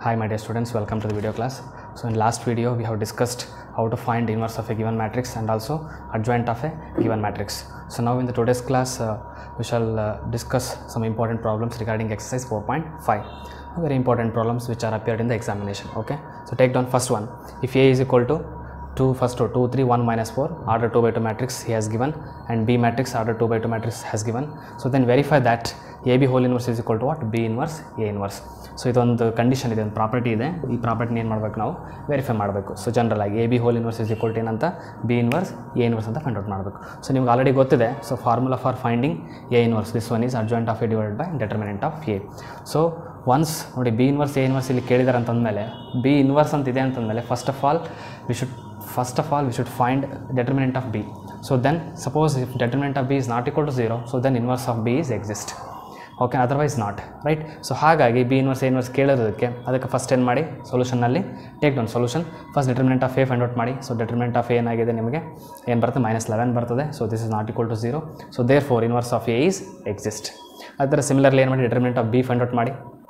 Hi my dear students, welcome to the video class. So in last video we have discussed how to find inverse of a given matrix and also adjoint of a given matrix. So now in the today's class uh, we shall uh, discuss some important problems regarding exercise 4.5. Very important problems which are appeared in the examination. Okay. So take down first one. If A is equal to 2 first row 2 3 1 minus 4 order 2 by 2 matrix he has given and b matrix order 2 by 2 matrix has given so then verify that ab whole inverse is equal to what b inverse a inverse so ಇದೊಂದು condition ಇದೆ ಒಂದು property ಇದೆ ಈ ಪ್ರಾಪರ್ಟಿನ ಏನು ಮಾಡ್ಬೇಕು ನಾವು verify ಮಾಡಬೇಕು so general ಆಗಿ A B whole inverse is equal to ಏನಂತ ಬಿ ಇನ್ವರ್ಸ್ ಎ ಇನ್ವರ್ಸ್ ಅಂತ ಫೈಂಡ್ ಔಟ್ ಮಾಡಬೇಕು ಸೊ ನಿಮ್ಗೆ ಆಲ್ರೆಡಿ ಗೊತ್ತಿದೆ so formula for finding A inverse this one is adjoint of A divided by determinant of A so once ನೋಡಿ B inverse A inverse ಇಲ್ಲಿ ಕೇಳಿದಾರೆ ಅಂತಂದಮೇಲೆ B inverse ಅಂತ ಇದೆ ಅಂತಂದಮೇಲೆ first of all we should first of all we should find determinant of B so then suppose if determinant of B is not equal to zero so then inverse of B is exist okay otherwise not right so ಹಾಗಾಗಿ B inverse A inverse ಕೇಳೋದಕ್ಕೆ ಅದಕ್ಕೆ first ಏನು ಮಾಡಿ ಸೊಲ್ಯೂಷನಲ್ಲಿ take down solution first determinant of A find out ಮಾಡಿ so determinant of ಏನಾಗಿದೆ ನಿಮಗೆ ಏನು ಬರುತ್ತೆ ಮೈನಸ್ ಲೆವೆನ್ ಬರ್ತದೆ so this is not equal to zero so therefore inverse of A is exist ಅದರ ಸಿಮಿಲರ್ಲಿ ಏನು ಮಾಡಿ determinant of B find out ಮಾಡಿ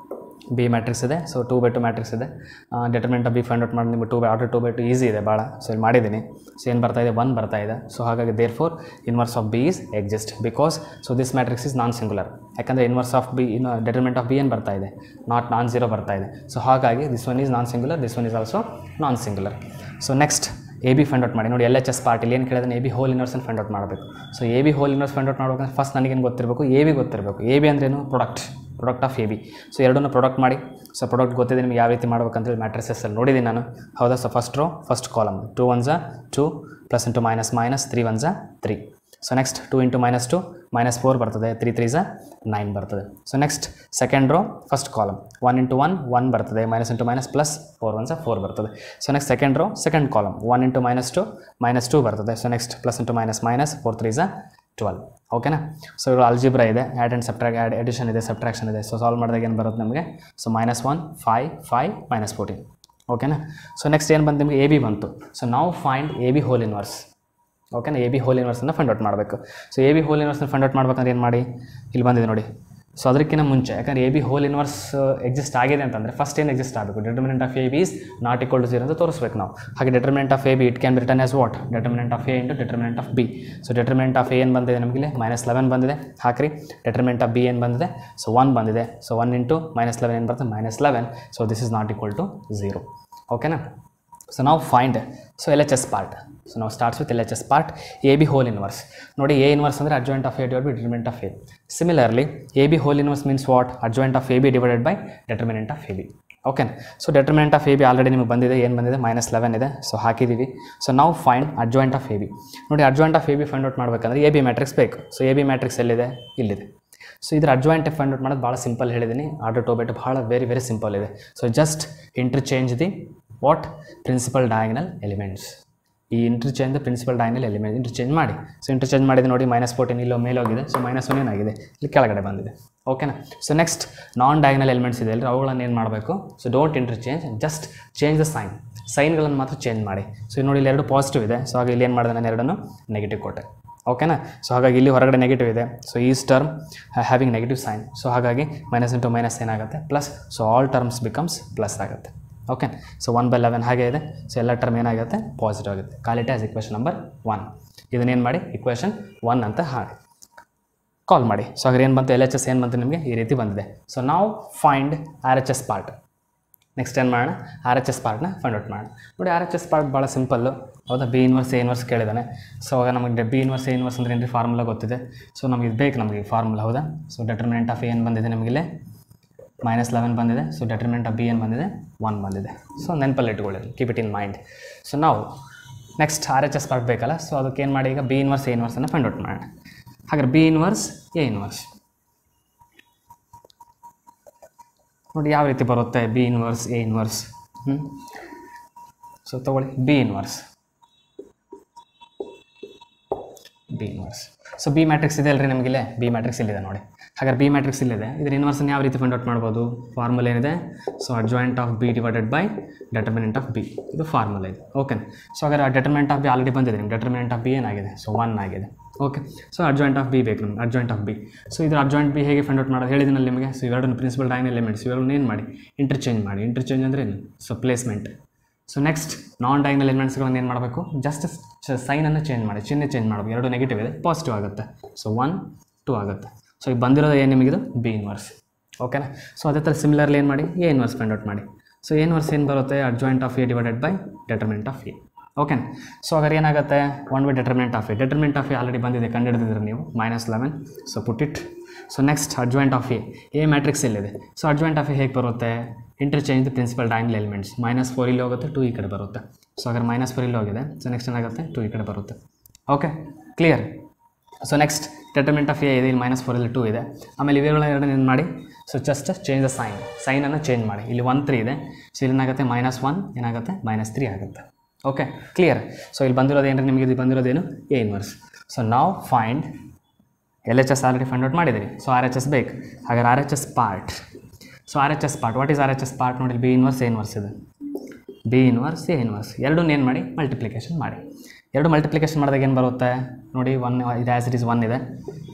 ಬಿ ಮ್ಯಾಟ್ರಿಕ್ಸ್ ಇದೆ so two by two matrix ಇದೆ determinant of B find out ಮಾಡಿ ನಿಮಗೆ two by order two by two easy ಇದೆ ಭಾಳ ಸೊ ಇಲ್ಲಿ ಮಾಡಿದ್ದೀನಿ ಸೊ ಏನು ಬರ್ತಾ ಇದೆ ಒನ್ ಬರ್ತಾ ಇದೆ ಸೊ ಹಾಗಾಗಿ therefore inverse of B is exist because so this matrix is non singular ಯಾಕಂದರೆ inverse of B in determinant of B ಏನು ಬರ್ತಾ ಇದೆ ನಾಟ್ ನಾನ್ ಝೀರೋ ಬರ್ತಾ ಇದೆ ಸೊ ಹಾಗಾಗಿ this one is non singular this one is also non singular so next A B find out ಮಾಡಿ ನೋಡಿ L H S ಪಾರ್ಟಿಲಿ ಏನು ಕೇಳಿದ್ರೆ ಎ ಬಿ ಹೋಲ್ ಇನ್ವರ್ಸನ್ನು ಫೈಂಡ್ ಔಟ್ ಮಾಡಬೇಕು so A B whole inverse find out ಮಾಡ್ಬೇಕಂದ್ರೆ first ನನಗೇನು ಗೊತ್ತಿರಬೇಕು ಎ ಬಿ ಗೊತ್ತಿರಬೇಕು ಎ ಬಿ ಅಂದ್ರೇನು product product of A B so ಎರಡನ್ನೂ ಪ್ರಾಡಕ್ಟ್ ಮಾಡಿ ಸೊ ಪ್ರಾಡಕ್ಟ್ ಗೊತ್ತಿದೆ ನಿಮ್ಗೆ ಯಾವ ರೀತಿ ಮಾಡ್ಬೇಕಂತೇಳಿ ಮ್ಯಾಟ್ರಿಸಸ್ಸಲ್ಲಿ ನೋಡಿದ್ದೀನಿ ನಾನು ಹೌದಾ so first row first column two one ಝಾ two plus into minus minus three one ಝಾ three so next two into minus two minus four ಬರ್ತದೆ ತ್ರೀ ತ್ರೀ ಝಾ ನೈನ್ ಬರ್ತದೆ so next second row first column one into one one ಬರ್ತದೆ minus into minus plus four one ಝಾ four ಬರ್ತದೆ so next second row second column one into minus two minus two ಬರ್ತದೆ so next plus into minus minus four three ಝಾ twelve ಓಕೆನಾ so ಇವಾಗ algebra ಇದೆ add and subtract add addition ಇದೆ subtraction ಇದೆ so solve ಮಾಡಿದಾಗ ಏನು ಬರುತ್ತೆ ನಮಗೆ so minus one five five minus fourteen ಓಕೆನಾ ಸೊ ನೆಕ್ಸ್ಟ್ ಏನು ಬಂತು ನಿಮಗೆ ಎ ಬಿ ಬಂತು ಸೊ ನಾವು find A B whole inverse ಓಕೆನಾ ಎ ಬಿ ಹೋಲ್ ಇನ್ವರ್ಸನ್ನು ಫೈಂಡ್ ಔಟ್ ಮಾಡಬೇಕು ಸೊ ಎ ಬಿ ಹೋಲ್ ಇನ್ವರ್ಸನ್ನು ಫೈಂಡ್ ಔಟ್ ಮಾಡ್ಬೇಕಂದ್ರೆ ಏನು ಮಾಡಿ ಇಲ್ಲಿ ಬಂದಿದೆ ನೋಡಿ ಸೊ ಅದಕ್ಕಿಂತ ಮುಂಚೆ ಯಾಕಂದರೆ A B whole inverse exist ಆಗಿದೆ ಅಂತಂದರೆ ಫಸ್ಟ್ ಏನು ಎಕ್ಸಿಸ್ಟ್ ಆಗಬೇಕು determinant of A B is not equal to zero ಅಂತ ತೋರಿಸ್ಬೇಕು ನಾವು ಹಾಗೆ determinant of A B it can be return as what determinant of A into determinant of B so determinant of A ಏನು ಬಂದಿದೆ ನಮಗೆ minus eleven ಬಂದಿದೆ ಹಾಕ್ರಿ determinant of B ಏನು ಬಂದಿದೆ ಸೊ ಒನ್ ಬಂದಿದೆ so one into minus eleven ಏನು ಬರ್ತದೆ minus eleven so this is not equal to zero ಓಕೆನಾ ಸೊ ನಾವು find so L H S part so ನಾವು starts with L H S part A B whole inverse ನೋಡಿ A inverse ಅಂದರೆ adjoint of A divide by determinant of A similarly A B whole inverse means what adjoint of A B divided by determinant of A B okay so determinant of A B already ನಿಮಗೆ ಬಂದಿದೆ ಏನು ಬಂದಿದೆ minus eleven ಇದೆ so ಹಾಕಿದ್ದೀವಿ so ನಾವು find adjoint of A B ನೋಡಿ adjoint of A B find out ಮಾಡಬೇಕಂದ್ರೆ A B matrix ಬೇಕು ಸೊ ಎ ಬಿ ಮ್ಯಾಟ್ರಿಕ್ಸ್ ಎಲ್ಲಿದೆ ಇಲ್ಲಿದೆ ಸೊ ಇದ್ರ ಅಡ್ಜಾಯಿಂಟ್ ಫೈಂಡ್ ಔಟ್ ಮಾಡೋದು ಭಾಳ ಸಿಂಪಲ್ ಹೇಳಿದ್ದೀನಿ ಆರ್ಡರ್ ಟೋಬೇಟ್ ಭಾಳ ವೆರಿ ವೆರಿ ಸಿಂಪಲ್ ಇದೆ so just interchange the what principal diagonal elements ಈ interchange principal diagonal element interchange ಮಾಡಿ ಸೊ ಇಂಟರ್ಚೇಂಜ್ ಮಾಡಿದೆ ನೋಡಿ ಮೈನಸ್ ಫೋರ್ಟೀನ್ ಇಲ್ಲೋ ಮೇಲೋಗಿದೆ ಸೊ ಮೈನಸ್ ಒನ್ ಏನಾಗಿದೆ ಇಲ್ಲಿ ಕೆಳಗಡೆ ಬಂದಿದೆ ಓಕೆನಾ so next non diagonal elements ಇದೆ ಅಲ್ರಿ ಅವುಗಳನ್ನು ಏನು ಮಾಡಬೇಕು so don't interchange just change the sign ಸೈನ್ಗಳನ್ನು ಮಾತ್ರ ಚೇಂಜ್ ಮಾಡಿ ಸೊ ನೋಡಿ ಇಲ್ಲಿ ಎರಡು ಪಾಸಿಟಿವ್ ಇದೆ ಸೊ ಹಾಗೆ ಇಲ್ಲಿ ಏನು ಮಾಡಿದೆ ನಾನು ಎರಡನ್ನು ನೆಗೆಟಿವ್ ಕೊಟ್ಟೆ ಓಕೆನಾ ಸೊ ಹಾಗಾಗಿ ಇಲ್ಲಿ ಹೊರಗಡೆ ನೆಗೆಟಿವ್ ಇದೆ so is term having negative sign so ಹಾಗಾಗಿ ಮೈನಸ್ ಇಂಟು ಮೈನಸ್ ಏನಾಗುತ್ತೆ plus so all terms becomes plus ಆಗುತ್ತೆ okay so one by eleven ಹಾಗೆ ಇದೆ ಸೊ ಎಲ್ಲ ಟರ್ಮ್ ಏನಾಗುತ್ತೆ ಪಾಸಿಟಿವ್ ಆಗುತ್ತೆ call it as equation number one ಇದನ್ನೇನು ಮಾಡಿ ಇಕ್ವೇಷನ್ ಒನ್ ಅಂತ ಹಾಡಿ ಕಾಲ್ ಮಾಡಿ ಸೊ ಹಾಗೆ ಏನು ಬಂತು ಎಲ್ ಎಚ್ ಎಸ್ ಏನು ಬಂತು ನಿಮಗೆ ಈ ರೀತಿ ಬಂದಿದೆ ಸೊ ನಾವು find R H S part next ಏನು ಮಾಡೋಣ ಆರ್ ಎಚ್ ಎಸ್ ಪಾರ್ಟ್ನ ಫೈಂಡ್ ಔಟ್ ಮಾಡೋಣ ನೋಡಿ ಆರ್ ಎಚ್ ಎಸ್ ಪಾರ್ಟ್ ಭಾಳ ಸಿಂಪಲ್ಲು ಹೌದಾ ಬಿ ಇನ್ವರ್ಸ್ ಎ ಇನ್ವರ್ಸ್ ಕೇಳಿದ್ದಾನೆ ಸೊ ಅವಾಗ ನಮಗೆ ಬಿ ಇನ್ವರ್ಸ್ ಎ ಇನ್ವರ್ಸ್ ಅಂದ್ರೆ ಏನು ಫಾರ್ಮುಲಾ ಗೊತ್ತಿದೆ ಸೊ ನಮಗೆ ಇದು ಬೇಕು ನಮಗೆ ಫಾರ್ಮುಲಾ ಹೌದಾ ಸೊ ಡೆಟರ್ಮಿನೆಂಟ್ ಆಫ್ ಏನು ಬಂದಿದೆ ನಮಗಿಲ್ಲಿ ಮೈನಸ್ ಲೆವೆನ್ ಬಂದಿದೆ ಸೊ ಡೆಟರ್ಮೆಂಟ್ ಆಫ್ ಬಿ ಏನು ಬಂದಿದೆ ಒನ್ ಬಂದಿದೆ ಸೊ ನೆನಪಲ್ಲಿ ಇಟ್ಕೊಳ್ಳಿ keep it in mind so ನಾವು next R H S part ಬೇಕಲ್ಲ ಸೊ ಅದಕ್ಕೆ ಏನು ಮಾಡಿ ಈಗ ಬಿ ಇನ್ವರ್ಸ್ ಎ ಇನ್ವರ್ಸನ್ನು ಫೈಂಡ್ ಔಟ್ ಮಾಡೋಣ ಹಾಗಾದ್ರೆ ಬಿ ಇನ್ವರ್ಸ್ ಎ ಇನ್ವರ್ಸ್ ನೋಡಿ ಯಾವ ರೀತಿ ಬರುತ್ತೆ ಬಿ ಇನ್ವರ್ಸ್ ಎ ಇನ್ವರ್ಸ್ ಹ್ಞೂ ಸೊ ತೊಗೊಳ್ಳಿ B inverse B inverse so B matrix ಇದೆ ಅಲ್ರಿ ನಮಗಿಲ್ಲೇ ಬಿ ಮ್ಯಾಟ್ರಿಕ್ಸ್ ಇಲ್ಲಿದೆ ನೋಡಿ ಹಾಗಾದ್ರೆ ಬಿ ಮ್ಯಾಟ್ರಿಕ್ಸ್ ಇಲ್ಲಿದೆ ಇದ್ರ ಇನ್ವರ್ಸನ್ನು ಯಾವ ರೀತಿ ಫೈಂಡ್ ಔಟ್ ಮಾಡ್ಬೋದು ಫಾರ್ಮುಲಾ ಏನಿದೆ so adjoint of B divided by determinant of B ಇದು ಫಾರ್ಮುಲಾ ಇದೆ ಓಕೆ ಸೊ ಹಾಗಾದ್ರೆ ಡೆಟರ್ಮಿನೆಂಟ್ ಆಫ್ ಬಿ ಆಲ್ರೆಡಿ ಬಂದಿದೆ ನಿಮ್ಗೆ ಡೆಟರ್ಮಿನೆಂಟ್ ಆಫ್ ಬಿ ಏನಾಗಿದೆ ಸೊ ಒನ್ ಆಗಿದೆ okay so adjoint of B ಬೇಕು ನಮ್ಗೆ ಅಡ್ಜಾಯಿಂಟ್ ಆಫ್ ಬಿ ಸೊ ಇದು ಅಡ್ಜಾಯಿಂಟ್ ಬಿ ಹೇಗೆ ಫೈಂಡ್ ಔಟ್ ಮಾಡೋದು ಹೇಳಿದಿನಲ್ಲಿ ನಿಮಗೆ ಸೊ ಇವೆರಡನ್ನು ಪ್ರಿನ್ಸಿಪಲ್ ಡೈನ್ ಎಲಿಮೆಂಟ್ಸ್ ಇವೆರಡನ್ನ ಏನು ಮಾಡಿ ಇಂಟರ್ಚೇಂಜ್ ಮಾಡಿ ಇಂಟರ್ಚೇಂಜ್ ಅಂದರೆ ಏನು so placement so next non diagonal ಎಲಿಮೆಂಟ್ಸ್ಗಳನ್ನು ಏನು ಮಾಡಬೇಕು ಜಸ್ಟ್ ಸೈನನ್ನು ಚೇಂಜ್ ಮಾಡಿ ಚಿಹ್ನೆ ಚೇಂಜ್ ಮಾಡಬೇಕು ಎರಡು ನೆಗೆಟಿವ್ ಇದೆ ಪಾಸಿಟಿವ್ ಆಗುತ್ತೆ ಸೊ ಒನ್ ಟು ಆಗುತ್ತೆ ಸೊ ಈಗ ಬಂದಿರೋದು ಏನು ನಿಮಗಿದು ಬಿ ಇನ್ವರ್ಸ್ ಓಕೆನಾ ಸೊ ಅದೇ ಥರ ಸಿಮಿಲರ್ಲಿ ಏನು ಮಾಡಿ ಎ ಇನ್ವರ್ಸ್ ಫೈಂಡ್ ಔಟ್ ಮಾಡಿ ಸೊ ಎ ಇನ್ವರ್ಸ್ ಏನು ಬರುತ್ತೆ adjoint of A divided by determinant of A ಓಕೆನಾ ಸೊ ಹಾಗಾದ್ರೆ ಏನಾಗುತ್ತೆ one by determinant of A determinant of A already ಬಂದಿದೆ ಕಂಡುಹಿಡಿದಿದ್ರೆ ನೀವು minus eleven so put it so next adjoint of A A matrix ಎಲ್ಲಿದೆ so adjoint of A ಹೇಗೆ ಬರುತ್ತೆ interchange the principal diagonal elements minus four ಇಲ್ಲಿ ಹೋಗುತ್ತೆ to ಈ ಕಡೆ ಬರುತ್ತೆ ಸೊ ಹಾಗಾದ್ರೆ ಮೈನಸ್ ಫೋರ್ ಇಲ್ಲಿ ಹೋಗಿದೆ ಸೊ ನೆಕ್ಸ್ಟ್ ಏನಾಗುತ್ತೆ ಟು ಈ ಕಡೆ ಬರುತ್ತೆ okay clear so next determinant of A ಇದೆ ಇಲ್ಲಿ ಮೈನಸ್ ಫೋರ್ ಇಲ್ಲಿ ಟೂ ಇದೆ ಆಮೇಲೆ ಇವೆರಡು ಎರಡು ಏನು ಮಾಡಿ so just change the sign ಸೈನನ್ನು ಚೇಂಜ್ ಮಾಡಿ ಇಲ್ಲಿ ಒನ್ ತ್ರೀ ಇದೆ ಸೊ ಇಲ್ಲಿ ಏನಾಗುತ್ತೆ ಮೈನಸ್ ಒನ್ ಏನಾಗುತ್ತೆ ಮೈನಸ್ ತ್ರೀ ಆಗುತ್ತೆ ಓಕೆ ಕ್ಲಿಯರ್ ಸೊ ಇಲ್ಲಿ ಬಂದಿರೋದು ಏನ್ರಿ ನಿಮಗೆ ಇದು ಬಂದಿರೋದೇನು ಎ ಇನ್ವರ್ಸ್ ಸೊ ನಾವು find L H S already find out ಮಾಡಿದ್ದೀರಿ ಸೊ ಆರ್ ಎಚ್ ಎಸ್ ಬೇಕು ಹಾಗಾದ್ರೆ R H S part so R H S part what is R H S part ನೋಡಿ ಬಿ ಇನ್ವರ್ಸ್ ಎ ಇನ್ವರ್ಸ್ ಇದೆ B inverse A inverse ಎರಡನ್ನೂ ಏನು ಮಾಡಿ multiplication ಮಾಡಿ ಎರಡು ಮಲ್ಟಿಪ್ಲಿಕೇಶನ್ ಮಾಡಿದಾಗ ಏನು ಬರುತ್ತೆ ನೋಡಿ ಒನ್ ಇದು ಆ್ಯಸ್ ಇಟ್ ಈಸ್ ಒನ್ ಇದೆ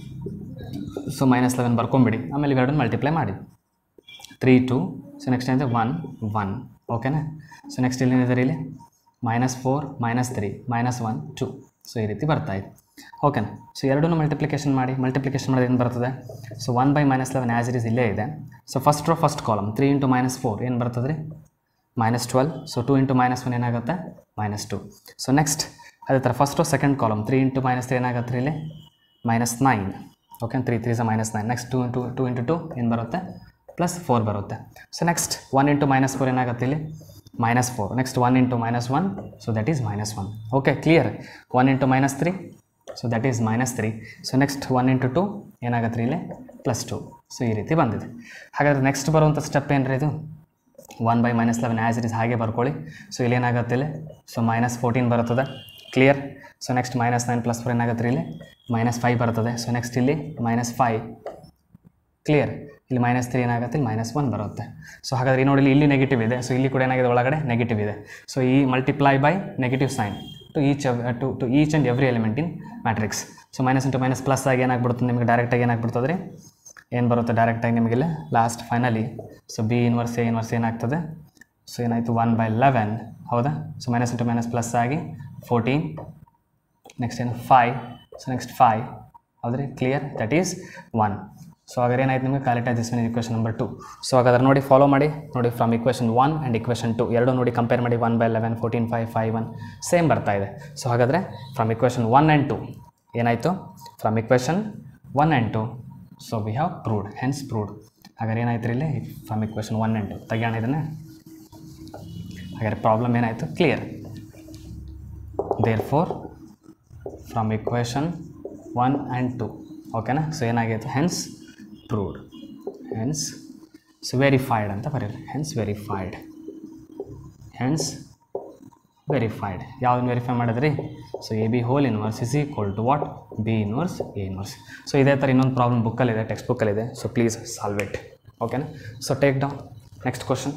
ಸೊ ಮೈನಸ್ ಲೆವೆನ್ ಬರ್ಕೊಂಬಿಡಿ ಆಮೇಲೆ ಇವೆರಡನ್ನು ಮಲ್ಟಿಪ್ಲೈ ಮಾಡಿ ತ್ರೀ ಟು ಸೊ ನೆಕ್ಸ್ಟ್ ಏನಿದೆ ಒನ್ ಒನ್ ಓಕೆನಾ ಸೊ ನೆಕ್ಸ್ಟ್ ಇಲ್ಲಿ ಏನಿದೆ ಇಲ್ಲಿ minus four minus three minus one two so ಈ ರೀತಿ ಬರ್ತಾ ಇದೆ ಓಕೆನಾ ಸೊ ಎರಡನ್ನೂ ಮಲ್ಟಿಪ್ಲಿಕೇಶನ್ ಮಾಡಿ ಮಲ್ಟಿಪ್ಲಿಕೇಶನ್ ಮಾಡಿದ್ರೆ ಏನು ಬರ್ತದೆ so one by minus eleven as it is ಇಲ್ಲೇ ಇದೆ so first row first column three into minus four ಏನು ಬರ್ತದೆ ರೀ minus twelve so two into minus one ಏನಾಗುತ್ತೆ ಮೈನಸ್ ಟು ಸೊ ನೆಕ್ಸ್ಟ್ ಅದೇ ಥರ first row second column three into minus three ಏನಾಗುತ್ತೆ ರೀ ಇಲ್ಲಿ minus nine okay three three ಸ minus nine next two into two into two ಏನು ಬರುತ್ತೆ plus four ಬರುತ್ತೆ so next one into minus four ಏನಾಗುತ್ತೆ ಇಲ್ಲಿ minus four next one into minus one so that is minus one okay clear one into minus three so that is minus three so next one into two ಏನಾಗುತ್ತೆ ರೀ ಇಲ್ಲಿ plus two so ಈ ರೀತಿ ಬಂದಿದೆ ಹಾಗಾದ್ರೆ next ಬರುವಂಥ step ಏನು ರೀ ಇದು one by minus eleven as it is ಹಾಗೆ ಬರ್ಕೊಳ್ಳಿ ಸೊ ಇಲ್ಲಿ ಏನಾಗುತ್ತೆ ಇಲ್ಲಿ ಸೊ ಮೈನಸ್ ಫೋರ್ಟೀನ್ ಬರ್ತದೆ clear so next minus nine plus four ಏನಾಗುತ್ತೆ ಇಲ್ಲಿ ಮೈನಸ್ ಫೈವ್ ಬರ್ತದೆ ಸೊ ನೆಕ್ಸ್ಟ್ ಇಲ್ಲಿ ಮೈನಸ್ ಫೈವ್ ಕ್ಲಿಯರ್ ಇಲ್ಲಿ ಮೈನಸ್ ತ್ರೀ ಏನಾಗುತ್ತೆ ಇಲ್ಲಿ ಮೈನಸ್ ಒನ್ ಬರುತ್ತೆ ಸೊ ಹಾಗಾದ್ರೆ ನೋಡಿ ಇಲ್ಲಿ ಇಲ್ಲಿ ನೆಗೆಟಿವ್ ಇದೆ ಸೊ ಇಲ್ಲಿ ಕೂಡ ಏನಾಗಿದೆ ಒಳಗಡೆ ನೆಗೆಟಿವ್ ಇದೆ ಸೊ ಈ multiply by negative sign to each to to each and every element in matrix so minus into minus plus ಆಗಿ ಏನಾಗ್ಬಿಡುತ್ತೆ ನಿಮಗೆ ಡೈರೆಕ್ಟಾಗಿ ಏನಾಗ್ಬಿಡ್ತದೆ ರೀ ಏನು ಬರುತ್ತೆ ಡೈರೆಕ್ಟಾಗಿ ನಿಮಗಿಲ್ಲ last finally so B inverse A inverse ಏನಾಗ್ತದೆ ಸೊ ಏನಾಯಿತು ಒನ್ ಬೈ ಲೆವೆನ್ ಹೌದಾ so minus into minus plus ಆಗಿ ಫೋರ್ಟೀನ್ ನೆಕ್ಸ್ಟ್ ಏನು ಫೈವ್ ಸೊ ನೆಕ್ಸ್ಟ್ ಫೈವ್ ಹೌದ್ರಿ clear that is one so ಹಾಗಾದ್ರೆ ಏನಾಯ್ತು ನಿಮಗೆ ಕ್ಯಾಲಿಟ್ adjustment equation number two so ಹಾಗಾದ್ರೆ ನೋಡಿ ಫಾಲೋ ಮಾಡಿ ನೋಡಿ from equation one and equation two ಎರಡು ನೋಡಿ ಕಂಪೇರ್ ಮಾಡಿ one by eleven fourteen five five one same ಬರ್ತಾ ಇದೆ ಸೊ ಹಾಗಾದರೆ from equation one and two ಏನಾಯಿತು from equation one and two so we have proved hence proved ಹಾಗಾದ್ರೆ ಏನಾಯ್ತು ರೀ ಇಲ್ಲಿ from equation one and two ತೆಗಿಯೋಣ ಇದನ್ನು ಹಾಗಾದ್ರೆ ಪ್ರಾಬ್ಲಮ್ ಏನಾಯಿತು clear therefore from equation one and to ಓಕೆನಾ ಸೊ ಏನಾಗೈತೆ hence proved hence so verified ಅಂತ ಬರೀರಿ ಹೆನ್ಸ್ ವೆರಿಫೈಡ್ ಹೆನ್ಸ್ ವೆರಿಫೈಡ್ ಯಾವ್ದನ್ನ ವೆರಿಫೈ ಮಾಡಿದ್ರಿ so A B whole inverse is equal to what B inverse A inverse so ಇದೇ ಥರ ಇನ್ನೊಂದು problem ಬುಕ್ಕಲ್ಲಿದೆ ಟೆಕ್ಸ್ಟ್ ಬುಕ್ಕಲ್ಲಿದೆ ಸೊ ಪ್ಲೀಸ್ ಸಾಲ್ವ್ ಇಟ್ ಓಕೆನಾ so take down next question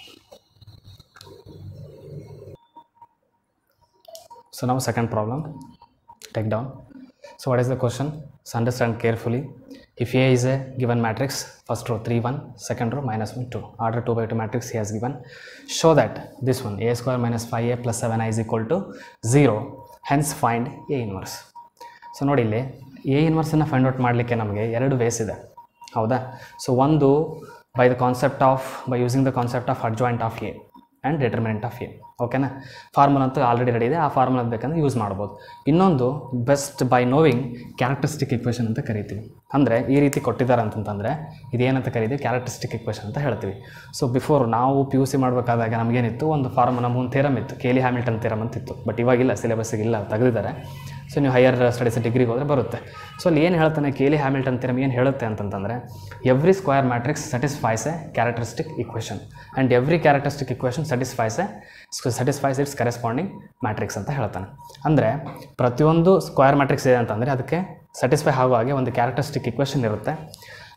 So now second problem, take down. So what is the question? So understand carefully. If A is a given matrix, first row 3 1, second row minus 1 2. Order 2 by 2 matrix he has given. Show that this one A square minus 5A plus 7i is equal to 0. Hence find A inverse. So ನೋಡಿ ಇಲ್ಲಿ A ಇನ್ವರ್ಸನ್ನು find out ಮಾಡಲಿಕ್ಕೆ ನಮಗೆ ಎರಡು ways ಇದೆ ಹೌದಾ so ಒಂದು by the concept of by using the concept of adjoint of A and determinant of A ಓಕೆನಾ ಫಾರ್ಮುಲಾ ಅಂತೂ ಆಲ್ರೆಡಿ ರೆಡಿ ಇದೆ ಆ ಫಾರ್ಮುಲಾ ಬೇಕಂದ್ರೆ ಯೂಸ್ ಮಾಡ್ಬೋದು ಇನ್ನೊಂದು best by knowing characteristic equation ಅಂತ ಕರಿತೀವಿ ಅಂದರೆ ಈ ರೀತಿ ಕೊಟ್ಟಿದ್ದಾರೆ ಅಂತಂತಂದರೆ ಇದೇನಂತ ಕರೀತೀವಿ ಕ್ಯಾರೆಕ್ಟರಿಸ್ಟಿಕ್ ಇಕ್ವೇಷನ್ ಅಂತ ಹೇಳ್ತೀವಿ ಸೊ ಬಿಫೋರ್ ನಾವು ಪಿ ಯು ಸಿ ಮಾಡಬೇಕಾದಾಗ ನಮಗೇನಿತ್ತು ಒಂದು ಫಾರ್ಮ್ ನಮಗೊಂದು ಥೇರಮ್ ಇತ್ತು ಕೇಲಿ ಹ್ಯಾಮಿಲ್ಟನ್ ಥೇರಮ್ ಅಂತ ಇತ್ತು ಬಟ್ ಇವಾಗಿಲ್ಲ ಸಿಲೆಬಸ್ಸಿಗೆ ಇಲ್ಲ ತೆಗೆದಿದ್ದಾರೆ ಸೊ ನೀವು ಹೈಯರ್ ಸ್ಟಡೀಸ್ ಡಿಗ್ರಿಗೆ ಹೋದರೆ ಬರುತ್ತೆ ಸೊ ಅಲ್ಲಿ ಏನು ಹೇಳ್ತಾನೆ ಕೇಲಿ ಹ್ಯಾಮಿಲ್ಟನ್ ಥಿರಮ್ ಏನು ಹೇಳುತ್ತೆ ಅಂತಂತಂದರೆ every square matrix satisfies a characteristic equation and every characteristic equation satisfies a satisfies its corresponding matrix ಅಂತ ಹೇಳ್ತಾನೆ ಅಂದರೆ ಪ್ರತಿಯೊಂದು ಸ್ಕ್ವೇರ್ ಮ್ಯಾಟ್ರಿಕ್ಸ್ ಇದೆ ಅಂತಂದರೆ ಅದಕ್ಕೆ ಸ್ಯಾಟಿಸ್ಫೈ ಆಗೋ ಹಾಗೆ ಒಂದು ಕ್ಯಾರೆಕ್ಟರಿಸ್ಟಿಕ್ ಇಕ್ವೇಷನ್ ಇರುತ್ತೆ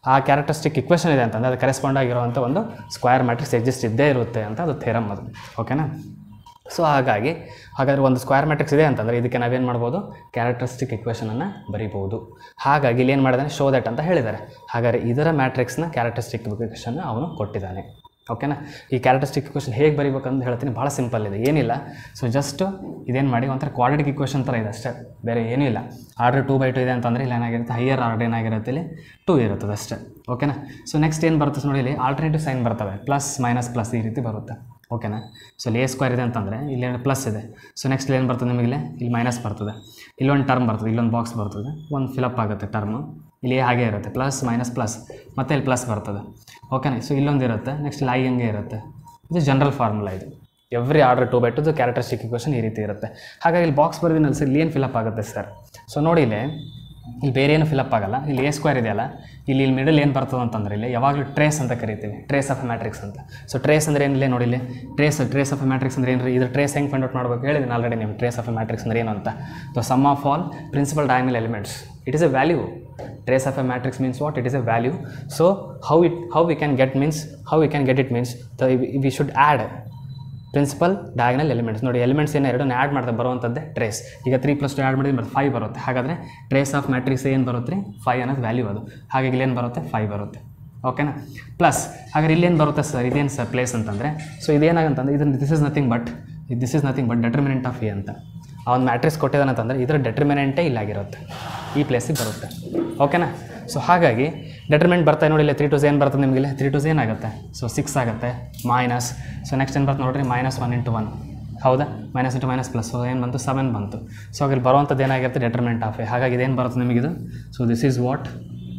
ಆ ಕ್ಯಾರೆಕ್ಟರಿಸ್ಟಿಕ್ ಇಕ್ವೇಷನ್ ಇದೆ ಅಂತಂದರೆ ಅದು ಕರೆಸ್ಪಾಂಡ್ ಆಗಿರುವಂಥ ಒಂದು ಸ್ಕ್ವೇರ್ ಮ್ಯಾಟ್ರಿಕ್ಸ್ ಎಕ್ಸಿಸ್ಟ್ ಇದ್ದೇ ಇರುತ್ತೆ ಅಂತ ಅದು ಥೇರಮ್ ಅದು ಓಕೆನಾ ಸೊ ಹಾಗಾಗಿ ಹಾಗಾದರೆ ಒಂದು ಸ್ಕ್ವೇರ್ ಮ್ಯಾಟ್ರಿಕ್ಸ್ ಇದೆ ಅಂತಂದರೆ ಇದಕ್ಕೆ ನಾವೇನು ಮಾಡ್ಬೋದು ಕ್ಯಾರೆಕ್ಟರಿಸ್ಟಿಕ್ ಇಕ್ವೇಷನನ್ನು ಬರಿಬೋದು ಹಾಗಾಗಿ ಇಲ್ಲಿ ಏನು ಮಾಡಿದಾನೆ ಶೋ ದಟ್ ಅಂತ ಹೇಳಿದ್ದಾರೆ ಹಾಗಾದರೆ ಇದರ ಮ್ಯಾಟ್ರಿಕ್ಸ್ನ ಕ್ಯಾರೆಕ್ಟರಿಸ್ಟಿಕ್ ಇಕ್ವೇಷನ್ ಅವನು ಕೊಟ್ಟಿದ್ದಾನೆ ಓಕೆನಾ ಈ ಕ್ಯಾರೆಕ್ಟರಿಸ್ಟಿಕ್ ಇಕ್ವೇಷನ್ ಹೇಗೆ ಬರೀಬೇಕಂತ ಹೇಳ್ತೀನಿ ಭಾಳ ಸಿಂಪಲ್ ಇದೆ ಏನಿಲ್ಲ ಸೊ ಜಸ್ಟ್ ಇದೇನು ಮಾಡಿ ಒಂಥರ ಕ್ವಾಡ್ರೆಟಿಕ್ ಇಕ್ವೇಷನ್ ಥರ ಇದೆ ಅಷ್ಟೇ ಬೇರೆ ಏನೂ ಇಲ್ಲ ಆರ್ಡರ್ ಟೂ ಬೈ ಟು ಇದೆ ಅಂತಂದರೆ ಇಲ್ಲಿ ಏನಾಗಿರುತ್ತೆ ಹೈಯರ್ ಆರ್ಡರ್ ಏನಾಗಿರುತ್ತೆ ಇಲ್ಲಿ ಟೂ ಇರುತ್ತದೆ ಅಷ್ಟೇ ಓಕೆನಾ ಸೊ ನೆಕ್ಸ್ಟ್ ಏನು ಬರುತ್ತೆ ನೋಡಿ ಇಲ್ಲಿ ಆಲ್ಟರ್ನೇಟಿವ್ ಸೈನ್ ಬರ್ತವೆ ಪ್ಲಸ್ ಮೈನಸ್ ಪ್ಲಸ್ ಈ ರೀತಿ ಬರುತ್ತೆ ಓಕೆನಾ ಸೊ ಇಲ್ಲಿ ಎ ಸ್ಕ್ವೇರ್ ಇದೆ ಅಂತಂದರೆ ಇಲ್ಲಿ ಪ್ಲಸ್ ಇದೆ ಸೊ ನೆಕ್ಸ್ಟ್ ಏನು ಬರ್ತದೆ ನಿಮಗೆ ಇಲ್ಲಿ ಮೈನಸ್ ಬರ್ತದೆ ಇಲ್ಲೊಂದು ಟರ್ಮ್ ಬರ್ತದೆ ಇಲ್ಲೊಂದು ಬಾಕ್ಸ್ ಬರ್ತದೆ ಒಂದು ಫಿಲಪ್ ಆಗುತ್ತೆ ಟರ್ಮು ಇಲ್ಲಿ ಹಾಗೆ ಇರುತ್ತೆ ಪ್ಲಸ್ ಮೈನಸ್ ಪ್ಲಸ್ ಮತ್ತೆ ಇಲ್ಲಿ ಪ್ಲಸ್ ಬರ್ತದೆ ಓಕೆನಾ ಸೊ ಇಲ್ಲೊಂದು ಇರುತ್ತೆ ನೆಕ್ಸ್ಟ್ ಇಲ್ಲಿ ಐ ಹಂಗೆ ಇರುತ್ತೆ ಇದು ಜನರಲ್ ಫಾರ್ಮುಲಾ ಇದು every order two by two characteristic equation ಈ ರೀತಿ ಇರುತ್ತೆ ಹಾಗಾಗಿ ಇಲ್ಲಿ ಬಾಕ್ಸ್ ಬರೆದಿನಲ್ಲ ಸರ್ ಇಲ್ಲಿ ಏನು ಫಿಲಪ್ ಆಗುತ್ತೆ ಸರ್ ಸೊ ನೋಡಿ ಇಲ್ಲಿ ಇಲ್ಲಿ ಬೇರೆ ಏನು ಫಿಲಪ್ ಆಗಲ್ಲ ಇಲ್ಲಿ ಎ ಸ್ಕ್ವೇರ್ ಇದೆಯಲ್ಲ ಇಲ್ಲಿ ಇಲ್ಲಿ ಮಿಡಲ್ ಏನು ಬರ್ತದೆ ಅಂತಂದ್ರೆ ಇಲ್ಲಿ ಯಾವಾಗಲೂ ಟ್ರೇಸ್ ಅಂತ ಕರಿತೀವಿ ಟ್ರೇಸ್ ಆಫ್ ಮ್ಯಾಟ್ರಿಕ್ಸ್ ಅಂತ ಸೊ ಟ್ರೇಸ್ ಅಂದರೆ ಏನಿಲ್ಲ ನೋಡಿ ಇಲ್ಲಿ ಟ್ರೇಸ್ ಟ್ರೇಸ್ ಆಫ್ ಮ್ಯಾಟ್ರಿಕ್ಸ್ ಅಂದರೆ ಏನು ಇದ್ರ ಟ್ರೇಸ್ ಹೆಂಗೆ ಫೈಂಡ್ ಔಟ್ ಮಾಡಬೇಕು ಹೇಳಿದ್ದೀನಿ ಆಲ್ರೆಡಿ ನೀವು ಟ್ರೇಸ್ ಆಫ್ ಮ್ಯಾಟ್ರಿಕ್ಸ್ ಅಂದ್ರೆ ಏನು ಅಂತ so sum of all principal diagonal elements it is a value trace of a matrix means what it is a value so how it how we can get means how we can get it means the, we should add principal diagonal elements ನೋಡಿ elements ಏನು ಎರಡನ್ನ add ಮಾಡ್ತಾ ಬರುವಂಥದ್ದೇ trace ಈಗ three plus two add ಮಾಡಿದ್ರೆ ಮತ್ತೆ five ಬರುತ್ತೆ ಹಾಗಾದರೆ ಟ್ರೇಸ್ ಆಫ್ ಮ್ಯಾಟ್ರಿಕ್ಸ್ ಏನು ಬರುತ್ತೆ ರೀ ಫೈವ್ ಅನ್ನೋದು ವ್ಯಾಲ್ಯೂ ಅದು ಹಾಗಾಗಿ ಇಲ್ಲೇನು ಬರುತ್ತೆ ಫೈವ್ ಬರುತ್ತೆ ಓಕೆನಾ ಪ್ಲಸ್ ಹಾಗಾದ್ರೆ ಇಲ್ಲೇನು ಬರುತ್ತೆ ಸರ್ ಇದೇನು ಸರ್ ಪ್ಲೇಸ್ ಅಂತಂದರೆ ಸೊ ಇದೇನಾಗಂತಂದ್ರೆ ಇದನ್ನು this is nothing but this is nothing but determinant of A ಅಂತ ಆ ಒಂದು ಮ್ಯಾಟ್ರಿಕ್ಸ್ ಕೊಟ್ಟಿದ್ದಾನಂತಂದರೆ ಇದರ ಡೆಟರ್ಮಿನೆಂಟೇ ಇಲ್ಲಾಗಿರುತ್ತೆ ಈ ಪ್ಲೇಸಿಗೆ ಬರುತ್ತೆ ಓಕೆನಾ ಸೊ ಹಾಗಾಗಿ ಡೆಟರ್ಮೆಂಟ್ ಬರ್ತಾ ನೋಡಿ ಇಲ್ಲಿ ತ್ರೀ ಟೂಸ್ ಏನು ಬರ್ತದೆ ನಿಮಗೆ ಇಲ್ಲಿ ತ್ರೀ ಟೂಸ್ ಏನಾಗುತ್ತೆ ಸೊ ಸಿಕ್ಸ್ ಆಗುತ್ತೆ ಮೈನಸ್ ಸೊ ನೆಕ್ಸ್ಟ್ ಏನು ಬರ್ತದೆ ನೋಡಿರಿ ಮೈನಸ್ ಒನ್ ಇಂಟು ಒನ್ ಹೌದಾ minus into minus plus so ಏನು ಬಂತು ಸೆವೆನ್ ಬಂತು ಸೊ ಅಲ್ಲಿ ಬರುವಂಥದ್ದು ಏನಾಗಿರುತ್ತೆ ಡೆಟರ್ಮೆಂಟ್ ಆಫ್ ಎ ಹಾಗಾಗಿ ಇದೇನು ಬರುತ್ತೆ ನಿಮಗಿದು so this is what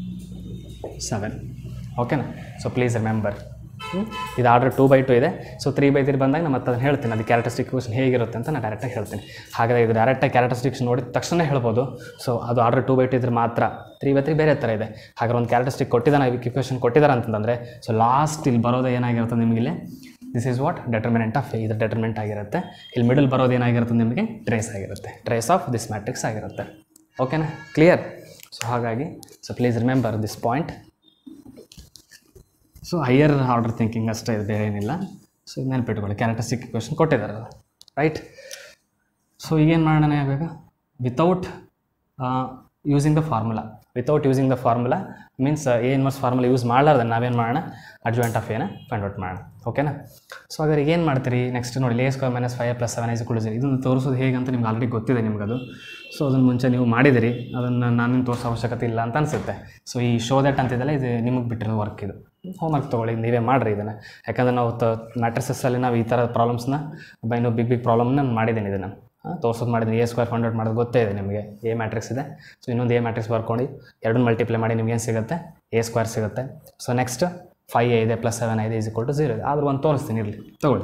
seven ಓಕೆನಾ ಸೊ ಪ್ಲೀಸ್ ರಿಮೆಂಬರ್ ಇದು ಆರ್ಡರ್ ಟೂ ಬೈ ಟು ಇದೆ ಸೊ ತ್ರೀ ಬೈ ತ್ರೀ ಬಂದಾಗ ನಾನು ಮತ್ತೆ ಅದನ್ನು ಹೇಳ್ತೀನಿ ಅದು ಕ್ಯಾರೆಕ್ಟರಿಸ್ಟಿಕ್ ಕ್ವಶನ್ ಹೇಗಿರುತ್ತೆ ಅಂತ ನಾನು ಡೈರೆಕ್ಟಾಗಿ ಹೇಳ್ತೀನಿ ಹಾಗಾದರೆ ಇದು ಡೈರೆಕ್ಟಾಗಿ ಕ್ಯಾರೆಕ್ಟರಿಸ್ಟಿಕ್ಸ್ ನೋಡಿದ ತಕ್ಷಣ ಹೇಳ್ಬೋದು ಸೊ ಅದು ಆರ್ಡರ್ ಟೂ ಬೈ ಟು ಇದ್ರೆ ಮಾತ್ರ ತ್ರೀ ಬೈ ತ್ರೀ ಬೇರೆ ಥರ ಇದೆ ಹಾಗಾದ್ರೆ ಒಂದು ಕ್ಯಾರೆಕ್ಟರಿಸ್ಟಿಕ್ ಕೊಟ್ಟಿದ್ದಾನೆ ಇಕ್ವೇಷನ್ ಕೊಟ್ಟಿದ್ದಾರೆ ಅಂತಂದರೆ ಸೊ ಲಾಸ್ಟ್ ಇಲ್ಲಿ ಬರೋದು ಏನಾಗಿರುತ್ತೆ ನಿಮಗಿಲ್ಲಿ this is what determinant of ಇದು ಡೆಟರ್ಮೆಂಟ್ ಆಗಿರುತ್ತೆ ಇಲ್ಲಿ ಮಿಡಲ್ ಬರೋದು ಏನಾಗಿರುತ್ತೆ ನಿಮಗೆ ಟ್ರೇಸ್ ಆಗಿರುತ್ತೆ ಟ್ರೇಸ್ ಆಫ್ ದಿಸ್ ಮ್ಯಾಟ್ರಿಕ್ಸ್ ಆಗಿರುತ್ತೆ ಓಕೆನಾ ಕ್ಲಿಯರ್ ಸೊ ಹಾಗಾಗಿ so please remember this point so higher order thinking ಅಷ್ಟೇ ಇದು ಬೇರೆ ಏನಿಲ್ಲ ಸೊ ನೆನಪಿಟ್ಕೊಳ್ಳಿ ಕ್ಯಾರೆಕ್ಟರಿಸ್ಟಿಕ್ ಕ್ವೆಶನ್ ಕೊಟ್ಟಿದ್ದಾರೆ ರೈಟ್ ಸೊ ಈಗೇನು ಮಾಡೋಣ ಇವಾಗ without using the formula without using the formula means A inverse formula use ಮಾಡಲಾರ್ದೆ ನಾವೇನು ಮಾಡೋಣ ಅಡ್ಜಾಯಿಂಟ್ ಆಫ್ ಏನ ಫೈಂಡ್ ಔಟ್ ಮಾಡೋಣ ಓಕೆನಾ ಸೊ ಹಾಗಾದ್ರೆ ಏನು ಮಾಡ್ತೀರಿ ನೆಕ್ಸ್ಟ್ ನೋಡಿ A square minus five plus seven I is equal ಇದನ್ನು ತೋರಿಸೋದು ಹೇಗೆ ಅಂತ ನಿಮ್ಗೆ ಆಲ್ರೆಡಿ ಗೊತ್ತಿದೆ ನಿಮ್ಗದು ಸೊ ಅದನ್ನು ಮುಂಚೆ ನೀವು ಮಾಡಿದಿರಿ ಅದನ್ನು ನಾನೇನು ತೋರಿಸೋ ಅವಶ್ಯಕತೆ ಇಲ್ಲ ಅಂತ ಅನಿಸುತ್ತೆ ಸೊ ಈ ಶೋ ದಟ್ ಅಂತಿದ್ದಲ್ಲ ಇದು ನಿಮಗೆ ಬಿಟ್ಟಿರೋ ವರ್ಕ್ ಇದು ಹೋಮ್ವರ್ಕ್ ತೊಗೊಳ್ಳಿ ನೀವೇ ಮಾಡಿರಿ ಇದನ್ನು ಯಾಕಂದರೆ ನಾವು ತ ಮ್ಯಾಟ್ರಿಸಸ್ಸಲ್ಲಿ ನಾವು ಈ ಥರ ಪ್ರಾಬ್ಲಮ್ಸ್ನ ಬೈ ನಾವು ಬಿಗ್ ಬಿಗ್ ಪ್ರಾಬ್ಲಮ್ನ ಮಾಡಿದ್ದೀನಿ ಇದನ್ನು ತೋರ್ಸೋದು ಮಾಡಿದ್ದೀನಿ ಎ ಸ್ಕ್ವೇರ್ ಫೈಂಡ್ ಔಟ್ ಮಾಡೋದು ಗೊತ್ತೇ ಇದೆ ನಿಮಗೆ ಎ ಮ್ಯಾಟ್ರಿಕ್ಸ್ ಇದೆ ಸೊ ಇನ್ನೊಂದು ಎ ಮ್ಯಾಟ್ರಿಕ್ಸ್ ಬರ್ಕೊಂಡು ಎರಡನ್ನ ಮಲ್ಟಿಪ್ಲೈ ಮಾಡಿ ನಿಮ್ಗೆ ಏನು ಸಿಗುತ್ತೆ ಎ ಸ್ಕ್ವೇರ್ ಸಿಗುತ್ತೆ ಸೊ ನೆಕ್ಸ್ಟ್ ಫೈ ಎ ಇದೆ ಪ್ಲಸ್ ಸೆವೆನ್ ಐದು ಈಸ್ ಇಕ್ವಲ್ ಟು ಝೀರೋ ಇದೆ ಆದರೂ ಒಂದು ತೋರಿಸ್ತೀನಿ ಇರಲಿ ತೊಗೊಳ್ಳಿ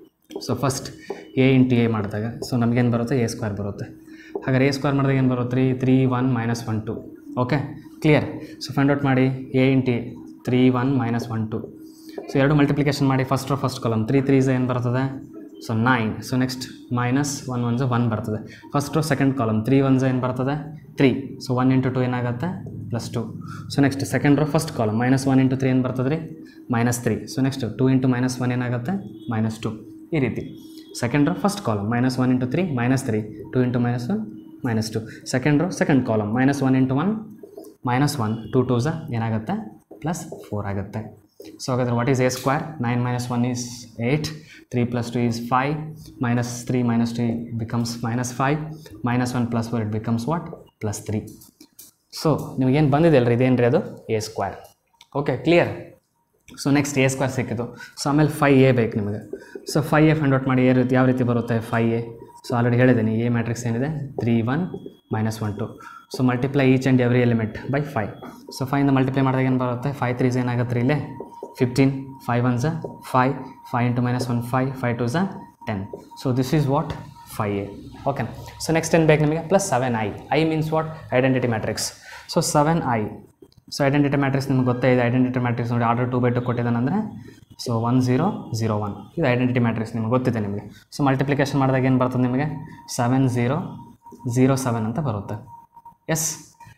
so first A into A ಮಾಡಿದಾಗ ಸೊ ನಮಗೇನು ಬರುತ್ತೆ ಎ ಸ್ಕ್ವೇರ್ ಬರುತ್ತೆ ಹಾಗಾದ್ರೆ ಎ ಸ್ಕ್ವೇರ್ ಮಾಡಿದಾಗ ಏನು ಬರುತ್ತೆ three three one minus one two okay clear so find out ಮಾಡಿ A into A three one minus one two so ಎರಡು ಮಲ್ಟಿಪ್ಲಿಕೇಶನ್ ಮಾಡಿ first first column three threes ಏನು ಬರ್ತದೆ so nine so next minus one ones one ಬರ್ತದೆ first row second column three ones ಏನು ಬರ್ತದೆ three so one into two ಏನಾಗುತ್ತೆ plus two so next second row first column minus one into three ಏನು ಬರ್ತದೆ ರೀ minus three so next two into minus one ಏನಾಗುತ್ತೆ minus two ಈ ರೀತಿ second row first column minus one into three minus three two into minus one minus two second row second column minus one into one minus one two twos ಏನಾಗುತ್ತೆ plus four ಆಗುತ್ತೆ so ಹಾಗಾದ್ರೆ what is A square nine minus one is eight three plus two is five minus three minus two becomes minus five minus one plus four it becomes what plus three so ನಿಮಗೇನು ಬಂದಿದೆ ಅಲ್ರಿ ಇದೇನು ರೀ ಅದು A square okay clear so next A square ಸಿಕ್ಕಿತು so ಆಮೇಲೆ five A ಬೇಕು ನಿಮಗೆ so five A find out ಮಾಡಿ ಯಾವ ರೀತಿ ಯಾವ ರೀತಿ ಬರುತ್ತೆ ಫೈ ಎ ಸೊ ಆಲ್ರೆಡಿ ಹೇಳಿದ್ದೀನಿ ಎ ಮ್ಯಾಟ್ರಿಕ್ಸ್ ಏನಿದೆ three one minus one two so multiply each and every element by five so ಫೈಯಿಂದ ಮಲ್ಟಿಪ್ಲೈ ಮಾಡಿದಾಗ ಏನು ಬರುತ್ತೆ ಫೈವ್ ತ್ರೀಸ್ ಏನಾಗುತ್ತೆ ರೀ ಇಲ್ಲೇ ಫಿಫ್ಟೀನ್ ಫೈವ್ ಒನ್ ಝ five five into minus one five five two ಝ ten so this is what five A okay so next ಏನು ಬೇಕು ನಿಮಗೆ plus seven I I means what identity matrix so seven I so identity matrix ನಿಮ್ಗೆ ಗೊತ್ತೇ ಇದೆ identity matrix ನೋಡಿ order two by two ಕೊಟ್ಟಿದ್ದಾನಂದರೆ so one zero zero one ಇದು identity matrix ನಿಮ್ಗೆ ಗೊತ್ತಿದೆ ನಿಮಗೆ ಸೊ ಮಲ್ಟಿಪ್ಲಿಕೇಶನ್ ಮಾಡಿದಾಗ ಏನು ಬರ್ತದೆ ನಿಮಗೆ ಸೆವೆನ್ ಝೀರೋ ಝೀರೋ ಸೆವೆನ್ ಅಂತ ಬರುತ್ತೆ yes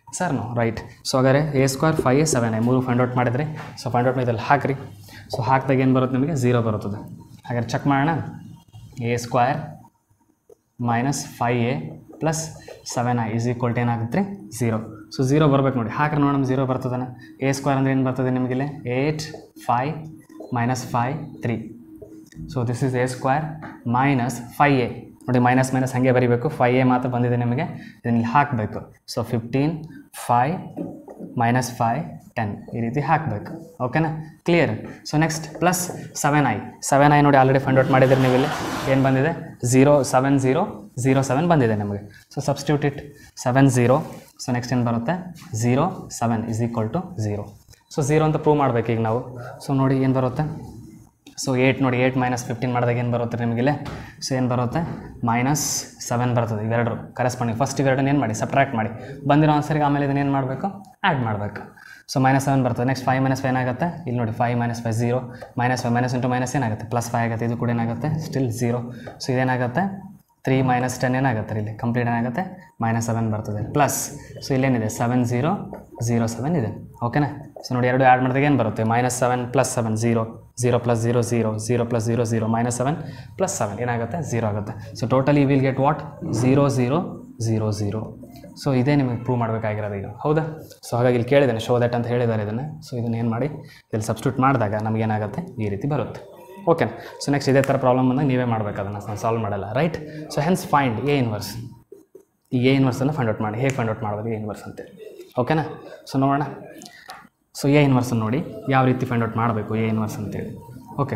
sir no right so ಹಾಗಾದ್ರೆ A square five A seven I ಮೂರು ಫೈಂಡ್ ಔಟ್ ಮಾಡಿದ್ರಿ ಸೊ ಫೈಂಡ್ ಔಟ್ ಇದ್ರಲ್ಲಿ ಹಾಕ್ರಿ ಸೊ ಹಾಕಿದಾಗ ಏನು ಬರುತ್ತೆ ನಿಮಗೆ ಝೀರೋ ಬರುತ್ತದೆ ಹಾಗಾದ್ರೆ ಚೆಕ್ ಮಾಡೋಣ A square minus five A plus seven I is equal to ಏನಾಗುತ್ತೆ ರೀ ಝೀರೋ ಸೊ ಝೀರೋ ಬರ್ಬೇಕು ನೋಡಿ ಹಾಕ್ರೆ ನೋಡೋಣ ಝೀರೋ ಬರ್ತದನ ಎ ಸ್ಕ್ವೇರ್ ಅಂದರೆ ಏನು ಬರ್ತದೆ ನಿಮಗಿಲ್ಲಿ eight five minus five three so this is A square minus five A ನೋಡಿ ಮೈನಸ್ ಮೈನಸ್ ಹಾಗೆ ಬರೀಬೇಕು ಫೈ ಎ ಮಾತ್ರ ಬಂದಿದೆ ನಿಮಗೆ ಇದನ್ನು ಹಾಕಬೇಕು so fifteen five minus five ten ಈ ರೀತಿ ಹಾಕಬೇಕು ಓಕೆನಾ clear so next plus seven I seven I ನೋಡಿ ಆಲ್ರೆಡಿ ಫೈಂಡ್ ಔಟ್ ಮಾಡಿದ್ರೆ ನೀವು ಇಲ್ಲಿ ಏನು ಬಂದಿದೆ zero seven zero zero seven ಬಂದಿದೆ ನಿಮಗೆ so substitute it seven zero so next ಏನು ಬರುತ್ತೆ zero seven is equal to zero so zero ಅಂತ ಪ್ರೂವ್ ಮಾಡ್ಬೇಕು ಈಗ ನಾವು ಸೊ ನೋಡಿ ಏನು ಬರುತ್ತೆ ಸೊ ಏಯ್ಟ್ ನೋಡಿ ಏಯ್ಟ್ ಮೈನಸ್ ಫಿಫ್ಟೀನ್ ಮಾಡಿದಾಗ ಏನು ಬರುತ್ತೆ ನಿಮಗಿಲ್ಲಿ ಸೊ ಏನು ಬರುತ್ತೆ ಮೈನಸ್ ಸೆವೆನ್ ಬರ್ತದೆ ಇವೆರಡು ಕರೆಸ್ಪಾಂಡಿಂಗ್ ಫಸ್ಟ್ ಇವೆರಡನ್ನ ಏನು ಮಾಡಿ ಸಬ್ಟ್ರಾಕ್ಟ್ ಮಾಡಿ ಬಂದಿರೋ ಆನ್ಸರಿಗೆ ಆಮೇಲೆ ಇದನ್ನ ಏನು ಮಾಡಬೇಕು ಆ್ಯಡ್ ಮಾಡಬೇಕು ಸೊ ಮೈನಸ್ ಸೆವೆನ್ ಬರ್ತದೆ ನೆಕ್ಸ್ಟ್ ಫೈವ್ ಮೈನಸ್ ಫೈವ್ ಏನಾಗುತ್ತೆ ಇಲ್ಲಿ ನೋಡಿ five minus five zero minus five minus into minus ಏನಾಗುತ್ತೆ ಪ್ಲಸ್ ಫೈವ್ ಆಗುತ್ತೆ ಇದು ಕೂಡ ಏನಾಗುತ್ತೆ ಸ್ಟಿಲ್ ಝೀರೋ ಸೊ ಇದೇನಾಗುತ್ತೆ ತ್ರೀ ಮೈನಸ್ ಟೆನ್ ಏನಾಗುತ್ತೆ ಇಲ್ಲಿ ಕಂಪ್ಲೀಟ್ ಏನಾಗುತ್ತೆ ಮೈನಸ್ ಸೆವೆನ್ ಬರ್ತದೆ ಪ್ಲಸ್ ಸೊ ಇಲ್ಲೇನಿದೆ ಸೆವೆನ್ ಝೀರೋ ಝೀರೋ ಸೆವೆನ್ ಇದೆ ಓಕೆನಾ ಸೊ ನೋಡಿ ಎರಡು ಆ್ಯಡ್ ಮಾಡಿದಾಗ ಏನು ಬರುತ್ತೆ minus seven plus seven zero zero plus zero zero zero plus zero zero minus seven plus seven ಏನಾಗುತ್ತೆ ಝೀರೋ ಆಗುತ್ತೆ so totally will get what zero zero zero zero so ಇದೇ ನಿಮಗೆ ಪ್ರೂವ್ ಮಾಡಬೇಕಾಗಿರೋದು ಈಗ ಹೌದಾ ಸೊ ಹಾಗಾಗಿ ಇಲ್ಲಿ ಕೇಳಿದ್ದೇನೆ ಶೋ ದಟ್ ಅಂತ ಹೇಳಿದ್ದಾರೆ ಇದನ್ನು ಸೊ ಇದನ್ನು ಏನು ಮಾಡಿ ಇಲ್ಲಿ ಸಬ್ಸ್ಟಿಟ್ಯೂಟ್ ಮಾಡಿದಾಗ ನಮಗೇನಾಗುತ್ತೆ ಈ ರೀತಿ ಬರುತ್ತೆ ಓಕೆ ಸೊ ನೆಕ್ಸ್ಟ್ ಇದೇ ಥರ ಪ್ರಾಬ್ಲಮ್ ಬಂದಾಗ ನೀವೇ ಮಾಡಬೇಕು ಅದನ್ನು ನಾನು ಸಾಲ್ವ್ ಮಾಡಲ್ಲ right so hence find A inverse ಈ ಎ ಇನ್ವರ್ಸನ್ನು ಫೈಂಡ್ ಔಟ್ ಮಾಡಿ ಹೇಗೆ ಫೈಂಡ್ ಔಟ್ ಮಾಡೋದು ಎ ಇನ್ವರ್ಸ್ ಅಂತೇಳಿ ಓಕೆನಾ ಸೊ ನೋಡೋಣ ಸೊ ಎ ಇನ್ವರ್ಸನ್ನು ನೋಡಿ ಯಾವ ರೀತಿ ಫೈಂಡ್ ಔಟ್ ಮಾಡಬೇಕು ಎ ಇನ್ವರ್ಸ್ ಅಂತೇಳಿ ಓಕೆ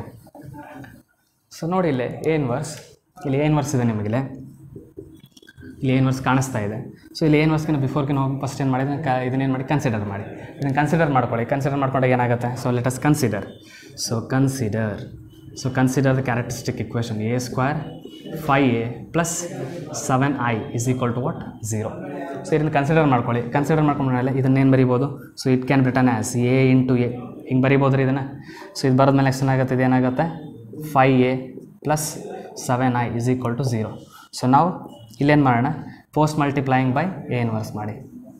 ಸೊ ನೋಡಿ ಇಲ್ಲೇ ಎ ಇನ್ವರ್ಸ್ ಇಲ್ಲಿ ಎ ಇನ್ವರ್ಸ್ ಇದೆ ನಿಮಗಿಲ್ಲಿ ಇಲ್ಲಿ ಎ ಇನ್ವರ್ಸ್ ಕಾಣಿಸ್ತಾ ಇದೆ ಸೊ ಇಲ್ಲಿ ಎ ಇನ್ವರ್ಸ್ಗಿನ ಬಿಫೋರ್ಗಿನ ಹೋಗಿ ಫಸ್ಟ್ ಏನು ಮಾಡಿದ್ರೆ ಕ ಇದನ್ನೇನು ಮಾಡಿ ಕನ್ಸಿಡರ್ ಮಾಡಿ ಇದನ್ನು ಕನ್ಸಿಡರ್ ಮಾಡ್ಕೊಳ್ಳಿ ಕನ್ಸಿಡರ್ ಮಾಡ್ಕೊಂಡಾಗ ಏನಾಗುತ್ತೆ so let us consider so consider so consider the characteristic equation A square five A plus seven I is equal to what zero so ಇದನ್ನು ಕನ್ಸಿಡರ್ ಮಾಡ್ಕೊಳ್ಳಿ ಕನ್ಸಿಡರ್ ಮಾಡ್ಕೊಂಡ್ಮೇಲೆ ಇದನ್ನೇನು ಬರಿಬೋದು so it can return as A into A ಹಿಂಗೆ ಬರಿಬೋದು ರೀ ಇದನ್ನು so ಇದು ಬರೋದ್ಮೇಲೆ ನೆಕ್ಸ್ಟ್ ಏನಾಗುತ್ತೆ ಇದೇನಾಗುತ್ತೆ five A plus seven I is equal to zero so ನಾವು ಇಲ್ಲೇನು ಮಾಡೋಣ post multiplying by A inverse ಮಾಡಿ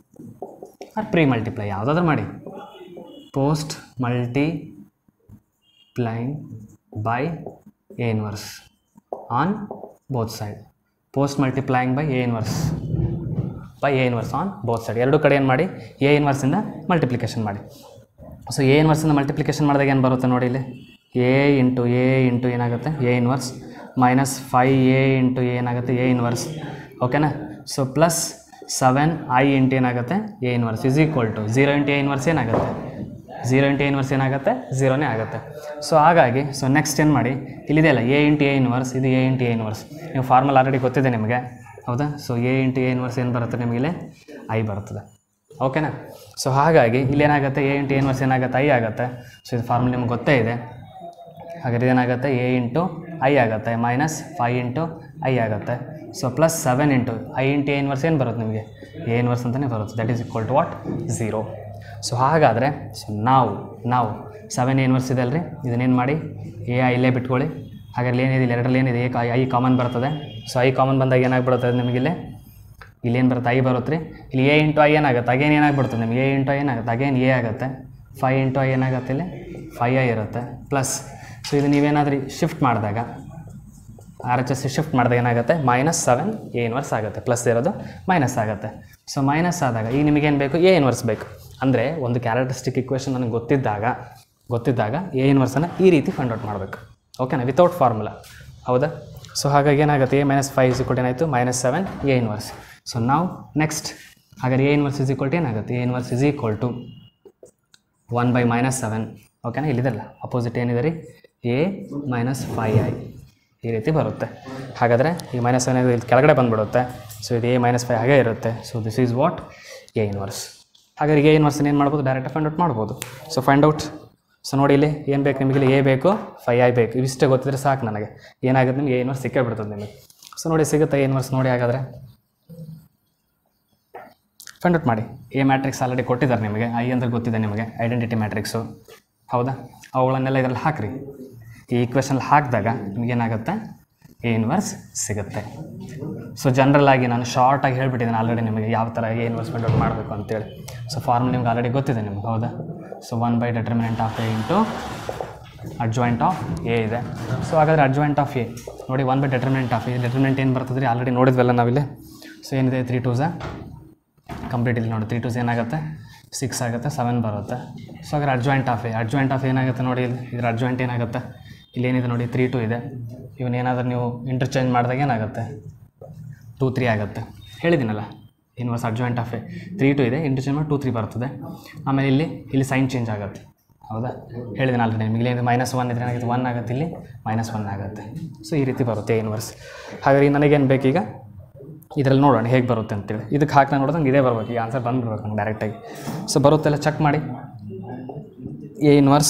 ಆರ್ ಪ್ರೀ ಮಲ್ಟಿಪ್ಲೈ ಯಾವುದಾದ್ರೂ ಮಾಡಿ post multiplying by A inverse on both side post multiplying by A inverse by A inverse on both side ಎರಡು ಕಡೆ ಏನು ಮಾಡಿ ಎ ಇನ್ವರ್ಸಿಂದ ಮಲ್ಟಿಪ್ಲಿಕೇಶನ್ ಮಾಡಿ ಸೊ ಎ ಇನ್ವರ್ಸಿಂದ ಮಲ್ಟಿಪ್ಲಿಕೇಶನ್ ಮಾಡಿದಾಗ ಏನು ಬರುತ್ತೆ ನೋಡಿ ಇಲ್ಲಿ ಎ ಇಂಟು ಎ ಇಂಟು ಏನಾಗುತ್ತೆ A inverse minus five A into A ಏನಾಗುತ್ತೆ ಎ ಇನ್ವರ್ಸ್ ಓಕೆನಾ so plus seven I into ಏನಾಗುತ್ತೆ A inverse is equal to zero into A inverse ಏನಾಗುತ್ತೆ ಝೀರೋ ಇಂಟು ಎ ಇನ್ವರ್ಸ್ ಏನಾಗುತ್ತೆ ಝೀರೋನೇ ಆಗುತ್ತೆ so ಹಾಗಾಗಿ so next ಏನು ಮಾಡಿ ಇಲ್ಲಿದೆಯಲ್ಲ ಎ ಇಂಟು ಎ ಇನ್ವರ್ಸ್ ಇದು ಎ ಇಂಟು ಎ ಇನ್ವರ್ಸ್ ನೀವು ಫಾರ್ಮಲ್ ಆಲ್ರೆಡಿ ಗೊತ್ತಿದೆ ನಿಮಗೆ ಹೌದಾ so A into A inverse ಏನು ಬರುತ್ತೆ ನಿಮಗೆ ಐ ಬರ್ತದೆ ಓಕೆನಾ ಸೊ ಹಾಗಾಗಿ ಇಲ್ಲೇನಾಗುತ್ತೆ ಎ ಇಂಟು ಎ ಇನ್ವರ್ಸ್ ಏನಾಗುತ್ತೆ ಐ ಆಗುತ್ತೆ ಸೊ ಇದು ಫಾರ್ಮುಲ ನಿಮ್ಗೆ ಗೊತ್ತೇ ಇದೆ ಹಾಗಾದ್ರೆ ಏನಾಗುತ್ತೆ ಎ ಇಂಟು ಐ ಆಗುತ್ತೆ ಮೈನಸ್ ಫೈ ಇಂಟು ಐ ಆಗುತ್ತೆ so plus seven into I into A inverse ಏನು ಬರುತ್ತೆ ನಿಮಗೆ ಎ ಇನ್ವರ್ಸ್ ಅಂತಲೇ ಬರುತ್ತೆ that is equal to what zero so ಹಾಗಾದರೆ ಸೊ ನಾವು ನಾವು ಸೆವೆನ್ ಎ ಇನ್ವರ್ಸ್ ಇದೆ ಅಲ್ರಿ ಇದನ್ನೇನು ಮಾಡಿ ಎ ಐ ಇಲ್ಲೇ ಬಿಟ್ಕೊಳ್ಳಿ ಹಾಗಾದ್ರೆ ಏನಿದೆ ಇಲ್ಲಿ ಎರಡರಲ್ಲಿ ಏನಿದೆ ಐ ಐ ಕಾಮನ್ ಬರ್ತದೆ ಸೊ ಐ ಕಾಮನ್ ಬಂದಾಗ ಏನಾಗ್ಬಿಡುತ್ತೆ ನಿಮಗಿಲ್ಲಿ ಇಲ್ಲೇನು ಬರುತ್ತೆ ಐ ಬರುತ್ತೆ ರೀ ಇಲ್ಲಿ ಎ ಇಂಟು ಐ ಏನಾಗುತ್ತೆ ಅಗೇನ್ ಏನಾಗ್ಬಿಡ್ತದೆ ನಿಮಗೆ ಎ ಇಂಟು ಐ ಏನಾಗುತ್ತೆ ಅಗೇನ್ ಎ ಆಗುತ್ತೆ ಫೈ ಇಂಟು ಐ ಏನಾಗುತ್ತೆ ಇಲ್ಲಿ ಫೈ ಐ ಇರುತ್ತೆ ಪ್ಲಸ್ ಸೊ ಇದು ನೀವೇನಾದ್ರೂ ಶಿಫ್ಟ್ ಮಾಡಿದಾಗ ಆರ್ ಎಚ್ ಎಸ್ ಶಿಫ್ಟ್ ಮಾಡಿದಾಗ ಏನಾಗುತ್ತೆ ಮೈನಸ್ ಸೆವೆನ್ ಎ ಇನ್ವರ್ಸ್ ಆಗುತ್ತೆ ಪ್ಲಸ್ ಇರೋದು ಮೈನಸ್ ಆಗುತ್ತೆ ಸೊ ಮೈನಸ್ ಆದಾಗ ಈಗ ನಿಮಗೇನು ಬೇಕು ಎ ಇನ್ವರ್ಸ್ ಬೇಕು ಅಂದರೆ ಒಂದು ಕ್ಯಾರೆಕ್ಟರಿಸ್ಟಿಕ್ ಇಕ್ವೇಷನ್ ನನಗೆ ಗೊತ್ತಿದ್ದಾಗ ಗೊತ್ತಿದ್ದಾಗ ಎ ಇನ್ವರ್ಸನ್ನು ಈ ರೀತಿ ಫೈಂಡ್ ಔಟ್ ಮಾಡಬೇಕು ಓಕೆನಾ ವಿತೌಟ್ ಫಾರ್ಮುಲಾ ಹೌದಾ ಸೊ ಹಾಗಾಗಿ ಏನಾಗುತ್ತೆ A minus five is equal ಏನಾಯಿತು minus seven A inverse so ನಾವು ನೆಕ್ಸ್ಟ್ ಹಾಗಾದ್ರೆ A inverse is equal to ಏನಾಗುತ್ತೆ A inverse is equal to one by minus seven ಓಕೆನಾ ಇಲ್ಲಿದೆಲ್ಲ ಅಪೋಸಿಟ್ ಏನಿದೆ ರೀ ಎ ಮೈನಸ್ ಫೈ ಐ ಈ ರೀತಿ ಬರುತ್ತೆ ಹಾಗಾದರೆ ಈ ಮೈನಸ್ ಸೆವೆನ್ ಇಲ್ಲಿ ಕೆಳಗಡೆ ಬಂದುಬಿಡುತ್ತೆ ಸೊ ಇದು ಎ ಮೈನಸ್ ಫೈ ಹಾಗೇ ಇರುತ್ತೆ so this is what A inverse ಹಾಗಾದ್ರೆ ಎ ಇನ್ವರ್ಸ್ ಏನು ಮಾಡ್ಬೋದು ಡೈರೆಕ್ಟ್ ಫೈಂಡ್ ಔಟ್ ಮಾಡ್ಬೋದು ಸೊ ಫೈಂಡ್ ಔಟ್ ಸೊ ನೋಡಿ ಇಲ್ಲಿ ಏನು ಬೇಕು ನಿಮಗೆ ಇಲ್ಲಿ ಎ ಬೇಕು ಫೈ ಐ ಬೇಕು ಇವಿಷ್ಟೇ ಗೊತ್ತಿದ್ರೆ ಸಾಕು ನನಗೆ ಏನಾಗುತ್ತೆ ನಿಮಗೆ ಎ ಇನ್ವರ್ಸ್ ಸಿಕ್ಕೇ ಬಿಡ್ತದೆ ನಿಮಗೆ ಸೊ ನೋಡಿ ಸಿಗುತ್ತೆ ಎ ಇನ್ವರ್ಸ್ ನೋಡಿ ಹಾಗಾದರೆ ಫೈಂಡ್ ಔಟ್ ಮಾಡಿ ಎ ಮ್ಯಾಟ್ರಿಕ್ಸ್ ಆಲ್ರೆಡಿ ಕೊಟ್ಟಿದ್ದಾರೆ ನಿಮಗೆ ಐ ಅಂತ ಗೊತ್ತಿದೆ ನಿಮಗೆ ಐಡೆಂಟಿಟಿ ಮ್ಯಾಟ್ರಿಕ್ಸು ಹೌದಾ ಅವುಗಳನ್ನೆಲ್ಲ ಇದರಲ್ಲಿ ಹಾಕ್ರಿ ಈ ಈಕ್ವೇಷನಲ್ಲಿ ಹಾಕಿದಾಗ ನಿಮಗೇನಾಗುತ್ತೆ ಎ ಇನ್ವರ್ಸ್ ಸಿಗುತ್ತೆ ಸೊ ಜನರಲ್ ಆಗಿ ನಾನು ಶಾರ್ಟಾಗಿ ಹೇಳ್ಬಿಟ್ಟಿದ್ದೀನಿ ಆಲ್ರೆಡಿ ನಿಮಗೆ ಯಾವ ಥರ ಎ ಇನ್ವರ್ಸ್ ಫೈಂಡ್ ಔಟ್ ಮಾಡಬೇಕು ಅಂತೇಳಿ ಸೊ ಫಾರ್ಮ್ ನಿಮ್ಗೆ ಆಲ್ರೆಡಿ ಗೊತ್ತಿದೆ ನಿಮ್ಗೆ ಹೌದಾ so one by determinant of A into adjoint of A ಇದೆ ಸೊ ಹಾಗಾದರೆ ಅಡ್ಜಾಯಿಂಟ್ ಆಫ್ ಎ ನೋಡಿ one by determinant of A determinant ಏನು ಬರ್ತದೆ ರೀ ಆಲ್ರೆಡಿ ನೋಡಿದ್ವಲ್ಲ ನಾವಿಲ್ಲಿ ಸೊ ಏನಿದೆ ತ್ರೀ ಟೂಸ ಕಂಪ್ಲೀಟ್ ಇಲ್ಲಿ ನೋಡಿ ತ್ರೀ ಟೂಸ್ ಏನಾಗುತ್ತೆ ಸಿಕ್ಸ್ ಆಗುತ್ತೆ ಸೆವೆನ್ ಬರುತ್ತೆ ಸೊ ಹಾಗಾದ್ರೆ adjoint of A adjoint of ಏನಾಗುತ್ತೆ ನೋಡಿ ಇಲ್ಲಿ ಇದ್ರ ಅಡ್ಜಾಯಿಂಟ್ ಏನಾಗುತ್ತೆ ಇಲ್ಲಿ ಏನಿದೆ ನೋಡಿ ತ್ರೀ ಟು ಇದೆ ಇವನ್ ಏನಾದರೂ ನೀವು ಇಂಟರ್ಚೇಂಜ್ ಮಾಡಿದಾಗ ಏನಾಗುತ್ತೆ ಟೂ ತ್ರೀ ಆಗುತ್ತೆ ಹೇಳಿದ್ದೀನಲ್ಲ inverse adjoint of A three two ಇದೆ ಇಂಟರ್ಚೇಂಜ್ ಮಾಡಿ ಟೂ ತ್ರೀ ಬರ್ತದೆ ಆಮೇಲೆ ಇಲ್ಲಿ ಇಲ್ಲಿ ಸೈನ್ ಚೇಂಜ್ ಆಗುತ್ತೆ ಹೌದಾ ಹೇಳಿದ್ದೀನಿ ಆಲ್ರೆಡಿ ನಿಮಗೆ ಇಲ್ಲಿ ಮೈನಸ್ ಒನ್ ಇದ್ರೆ ಏನಾಗುತ್ತೆ ಒನ್ ಆಗುತ್ತೆ ಇಲ್ಲಿ ಮೈನಸ್ ಒನ್ ಆಗುತ್ತೆ ಸೊ ಈ ರೀತಿ ಬರುತ್ತೆ ಇನ್ವರ್ಸ್ ಹಾಗಾಗಿ ನನಗೇನು ಬೇಕೀಗ ಇದರಲ್ಲಿ ನೋಡೋಣ ಹೇಗೆ ಬರುತ್ತೆ ಅಂತೇಳಿ ಇದಕ್ಕೆ ಹಾಕಿ ನೋಡಿದ್ರೆ ನಂಗೆ ಇದೇ ಬರ್ಬೇಕು ಈ ಆನ್ಸರ್ ಬಂದ್ಬಿಡ್ಬೇಕು ನಂಗೆ ಡೈರೆಕ್ಟಾಗಿ ಸೊ ಬರುತ್ತೆಲ್ಲ ಚೆಕ್ ಮಾಡಿ A inverse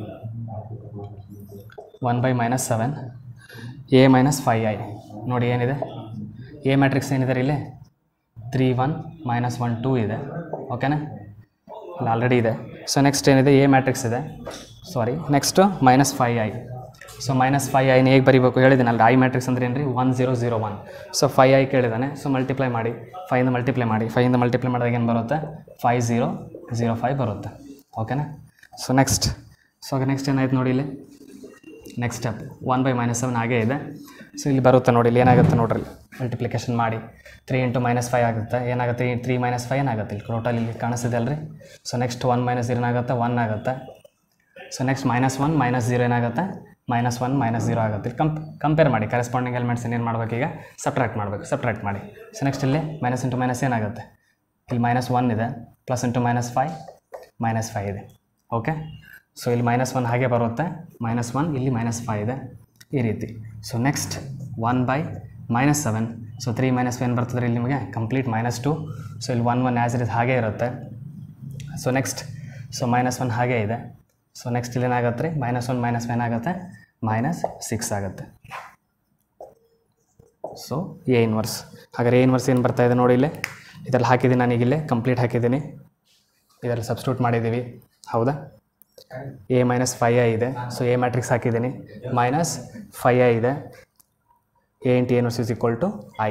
one by minus seven A minus five I ನೋಡಿ ಏನಿದೆ ಎ ಮ್ಯಾಟ್ರಿಕ್ಸ್ ಏನಿದೆ ಇಲ್ಲಿ three one minus one two ಇದೆ ಓಕೆನಾ ಇಲ್ಲಿ ಆಲ್ರೆಡಿ ಇದೆ ಸೊ ನೆಕ್ಸ್ಟ್ ಏನಿದೆ ಎ ಮ್ಯಾಟ್ರಿಕ್ಸ್ ಇದೆ sorry next minus five I so minus five ಐನ ಹೇಗೆ ಬರೀಬೇಕು ಹೇಳಿದ್ದೀನಲ್ಲ ಐ ಮ್ಯಾಟ್ರಿಕ್ಸ್ ಅಂದ್ರೆ ಏನು ರೀ one zero zero one so five I ಕೇಳಿದ್ದಾನೆ ಸೊ ಮಲ್ಟಿಪ್ಲೈ ಮಾಡಿ ಫೈಯಿಂದ ಮಲ್ಟಿಪ್ಲೈ ಮಾಡಿ ಫೈಯಿಂದ ಮಲ್ಟಿಪ್ಲೈ ಮಾಡಿದಾಗ ಏನು ಬರುತ್ತೆ ಫೈ ಜೀರೋ ಜೀರೋ ಫೈವ್ ಬರುತ್ತೆ ಓಕೆನಾ ಸೊ ನೆಕ್ಸ್ಟ್ ಸೊ ನೆಕ್ಸ್ಟ್ ಏನಾಯ್ತು ನೋಡಿ ಇಲ್ಲಿ next step one by minus seven ಹಾಗೇ ಇದೆ ಸೊ ಇಲ್ಲಿ ಬರುತ್ತೆ ನೋಡಿ ಇಲ್ಲಿ ಏನಾಗುತ್ತೆ ನೋಡ್ರಿ ಮಲ್ಟಿಪ್ಲಿಕೇಶನ್ ಮಾಡಿ ತ್ರೀ ಇಂಟು ಮೈನಸ್ ಫೈವ್ ಆಗುತ್ತೆ ಏನಾಗುತ್ತೆ ತ್ರೀ ಮೈನಸ್ ಫೈವ್ ಏನಾಗುತ್ತೆ ಇಲ್ಲಿ ಟೋಟಲ್ ಇಲ್ಲಿ ಕಾಣಿಸ್ತಿದೆ ಅಲ್ರಿ so next one minus zero ಏನಾಗುತ್ತೆ ಒನ್ ಆಗುತ್ತೆ so next minus one minus zero ಏನಾಗುತ್ತೆ ಮೈನಸ್ ಒನ್ ಮೈನಸ್ ಜೀರೋ ಆಗುತ್ತೆ ಇಲ್ಲಿ ಕಂಪ್ ಕಂಪೇರ್ ಮಾಡಿ ಕರೆಸ್ಪಾಂಡಿಂಗ್ ಎಲಿಮೆಂಟ್ಸ್ ಏನು ಮಾಡ್ಬೇಕು ಈಗ ಸಬ್ಟ್ರಾಕ್ಟ್ ಮಾಡಬೇಕು ಸಬ್ಟ್ರಾಕ್ಟ್ ಮಾಡಿ ಸೊ ನೆಕ್ಸ್ಟ್ ಇಲ್ಲಿ ಮೈನಸ್ ಇಂಟು ಮೈನಸ್ ಏನಾಗುತ್ತೆ ಇಲ್ಲಿ ಮೈನಸ್ ಒನ್ ಇದೆ plus into minus five minus five ಇದೆ ಓಕೆ ಸೊ ಇಲ್ಲಿ ಮೈನಸ್ ಒನ್ ಹಾಗೆ ಬರುತ್ತೆ ಮೈನಸ್ ಒನ್ ಇಲ್ಲಿ ಮೈನಸ್ ಫೈವ್ ಇದೆ ಈ ರೀತಿ so next one by minus seven so three minus ಏನು ಬರ್ತದೆ ಇಲ್ಲಿ ನಿಮಗೆ ಕಂಪ್ಲೀಟ್ ಮೈನಸ್ ಟು ಸೊ ಇಲ್ಲಿ ಒನ್ ಒನ್ ಆ್ಯಸ್ ಇಸ್ ಹಾಗೇ ಇರುತ್ತೆ so next so minus one ಹಾಗೇ ಇದೆ ಸೊ ನೆಕ್ಸ್ಟ್ ಇಲ್ಲಿ ಏನಾಗುತ್ತೆ ರೀ ಮೈನಸ್ ಒನ್ ಮೈನಸ್ ಏನಾಗುತ್ತೆ ಮೈನಸ್ ಸಿಕ್ಸ್ ಆಗುತ್ತೆ ಸೊ ಎ ಇನ್ವರ್ಸ್ ಹಾಗಾದ್ರೆ ಎ ಇನ್ವರ್ಸ್ ಏನು ಬರ್ತಾ ಇದೆ ನೋಡಿ ಇಲ್ಲಿ ಇದರಲ್ಲಿ ಹಾಕಿದ್ದೀನಿ ನಾನೀಗಿಲ್ಲೇ ಕಂಪ್ಲೀಟ್ ಹಾಕಿದ್ದೀನಿ ಇದರಲ್ಲಿ ಸಬ್ಸ್ಟ್ಯೂಟ್ ಮಾಡಿದ್ದೀವಿ ಹೌದಾ ಎ ಮೈನಸ್ ಫೈ ಐ ಇದೆ ಸೊ ಎ ಮ್ಯಾಟ್ರಿಕ್ಸ್ ಹಾಕಿದ್ದೀನಿ ಮೈನಸ್ ಫೈ ಐ ಇದೆ A into inverse is equal to I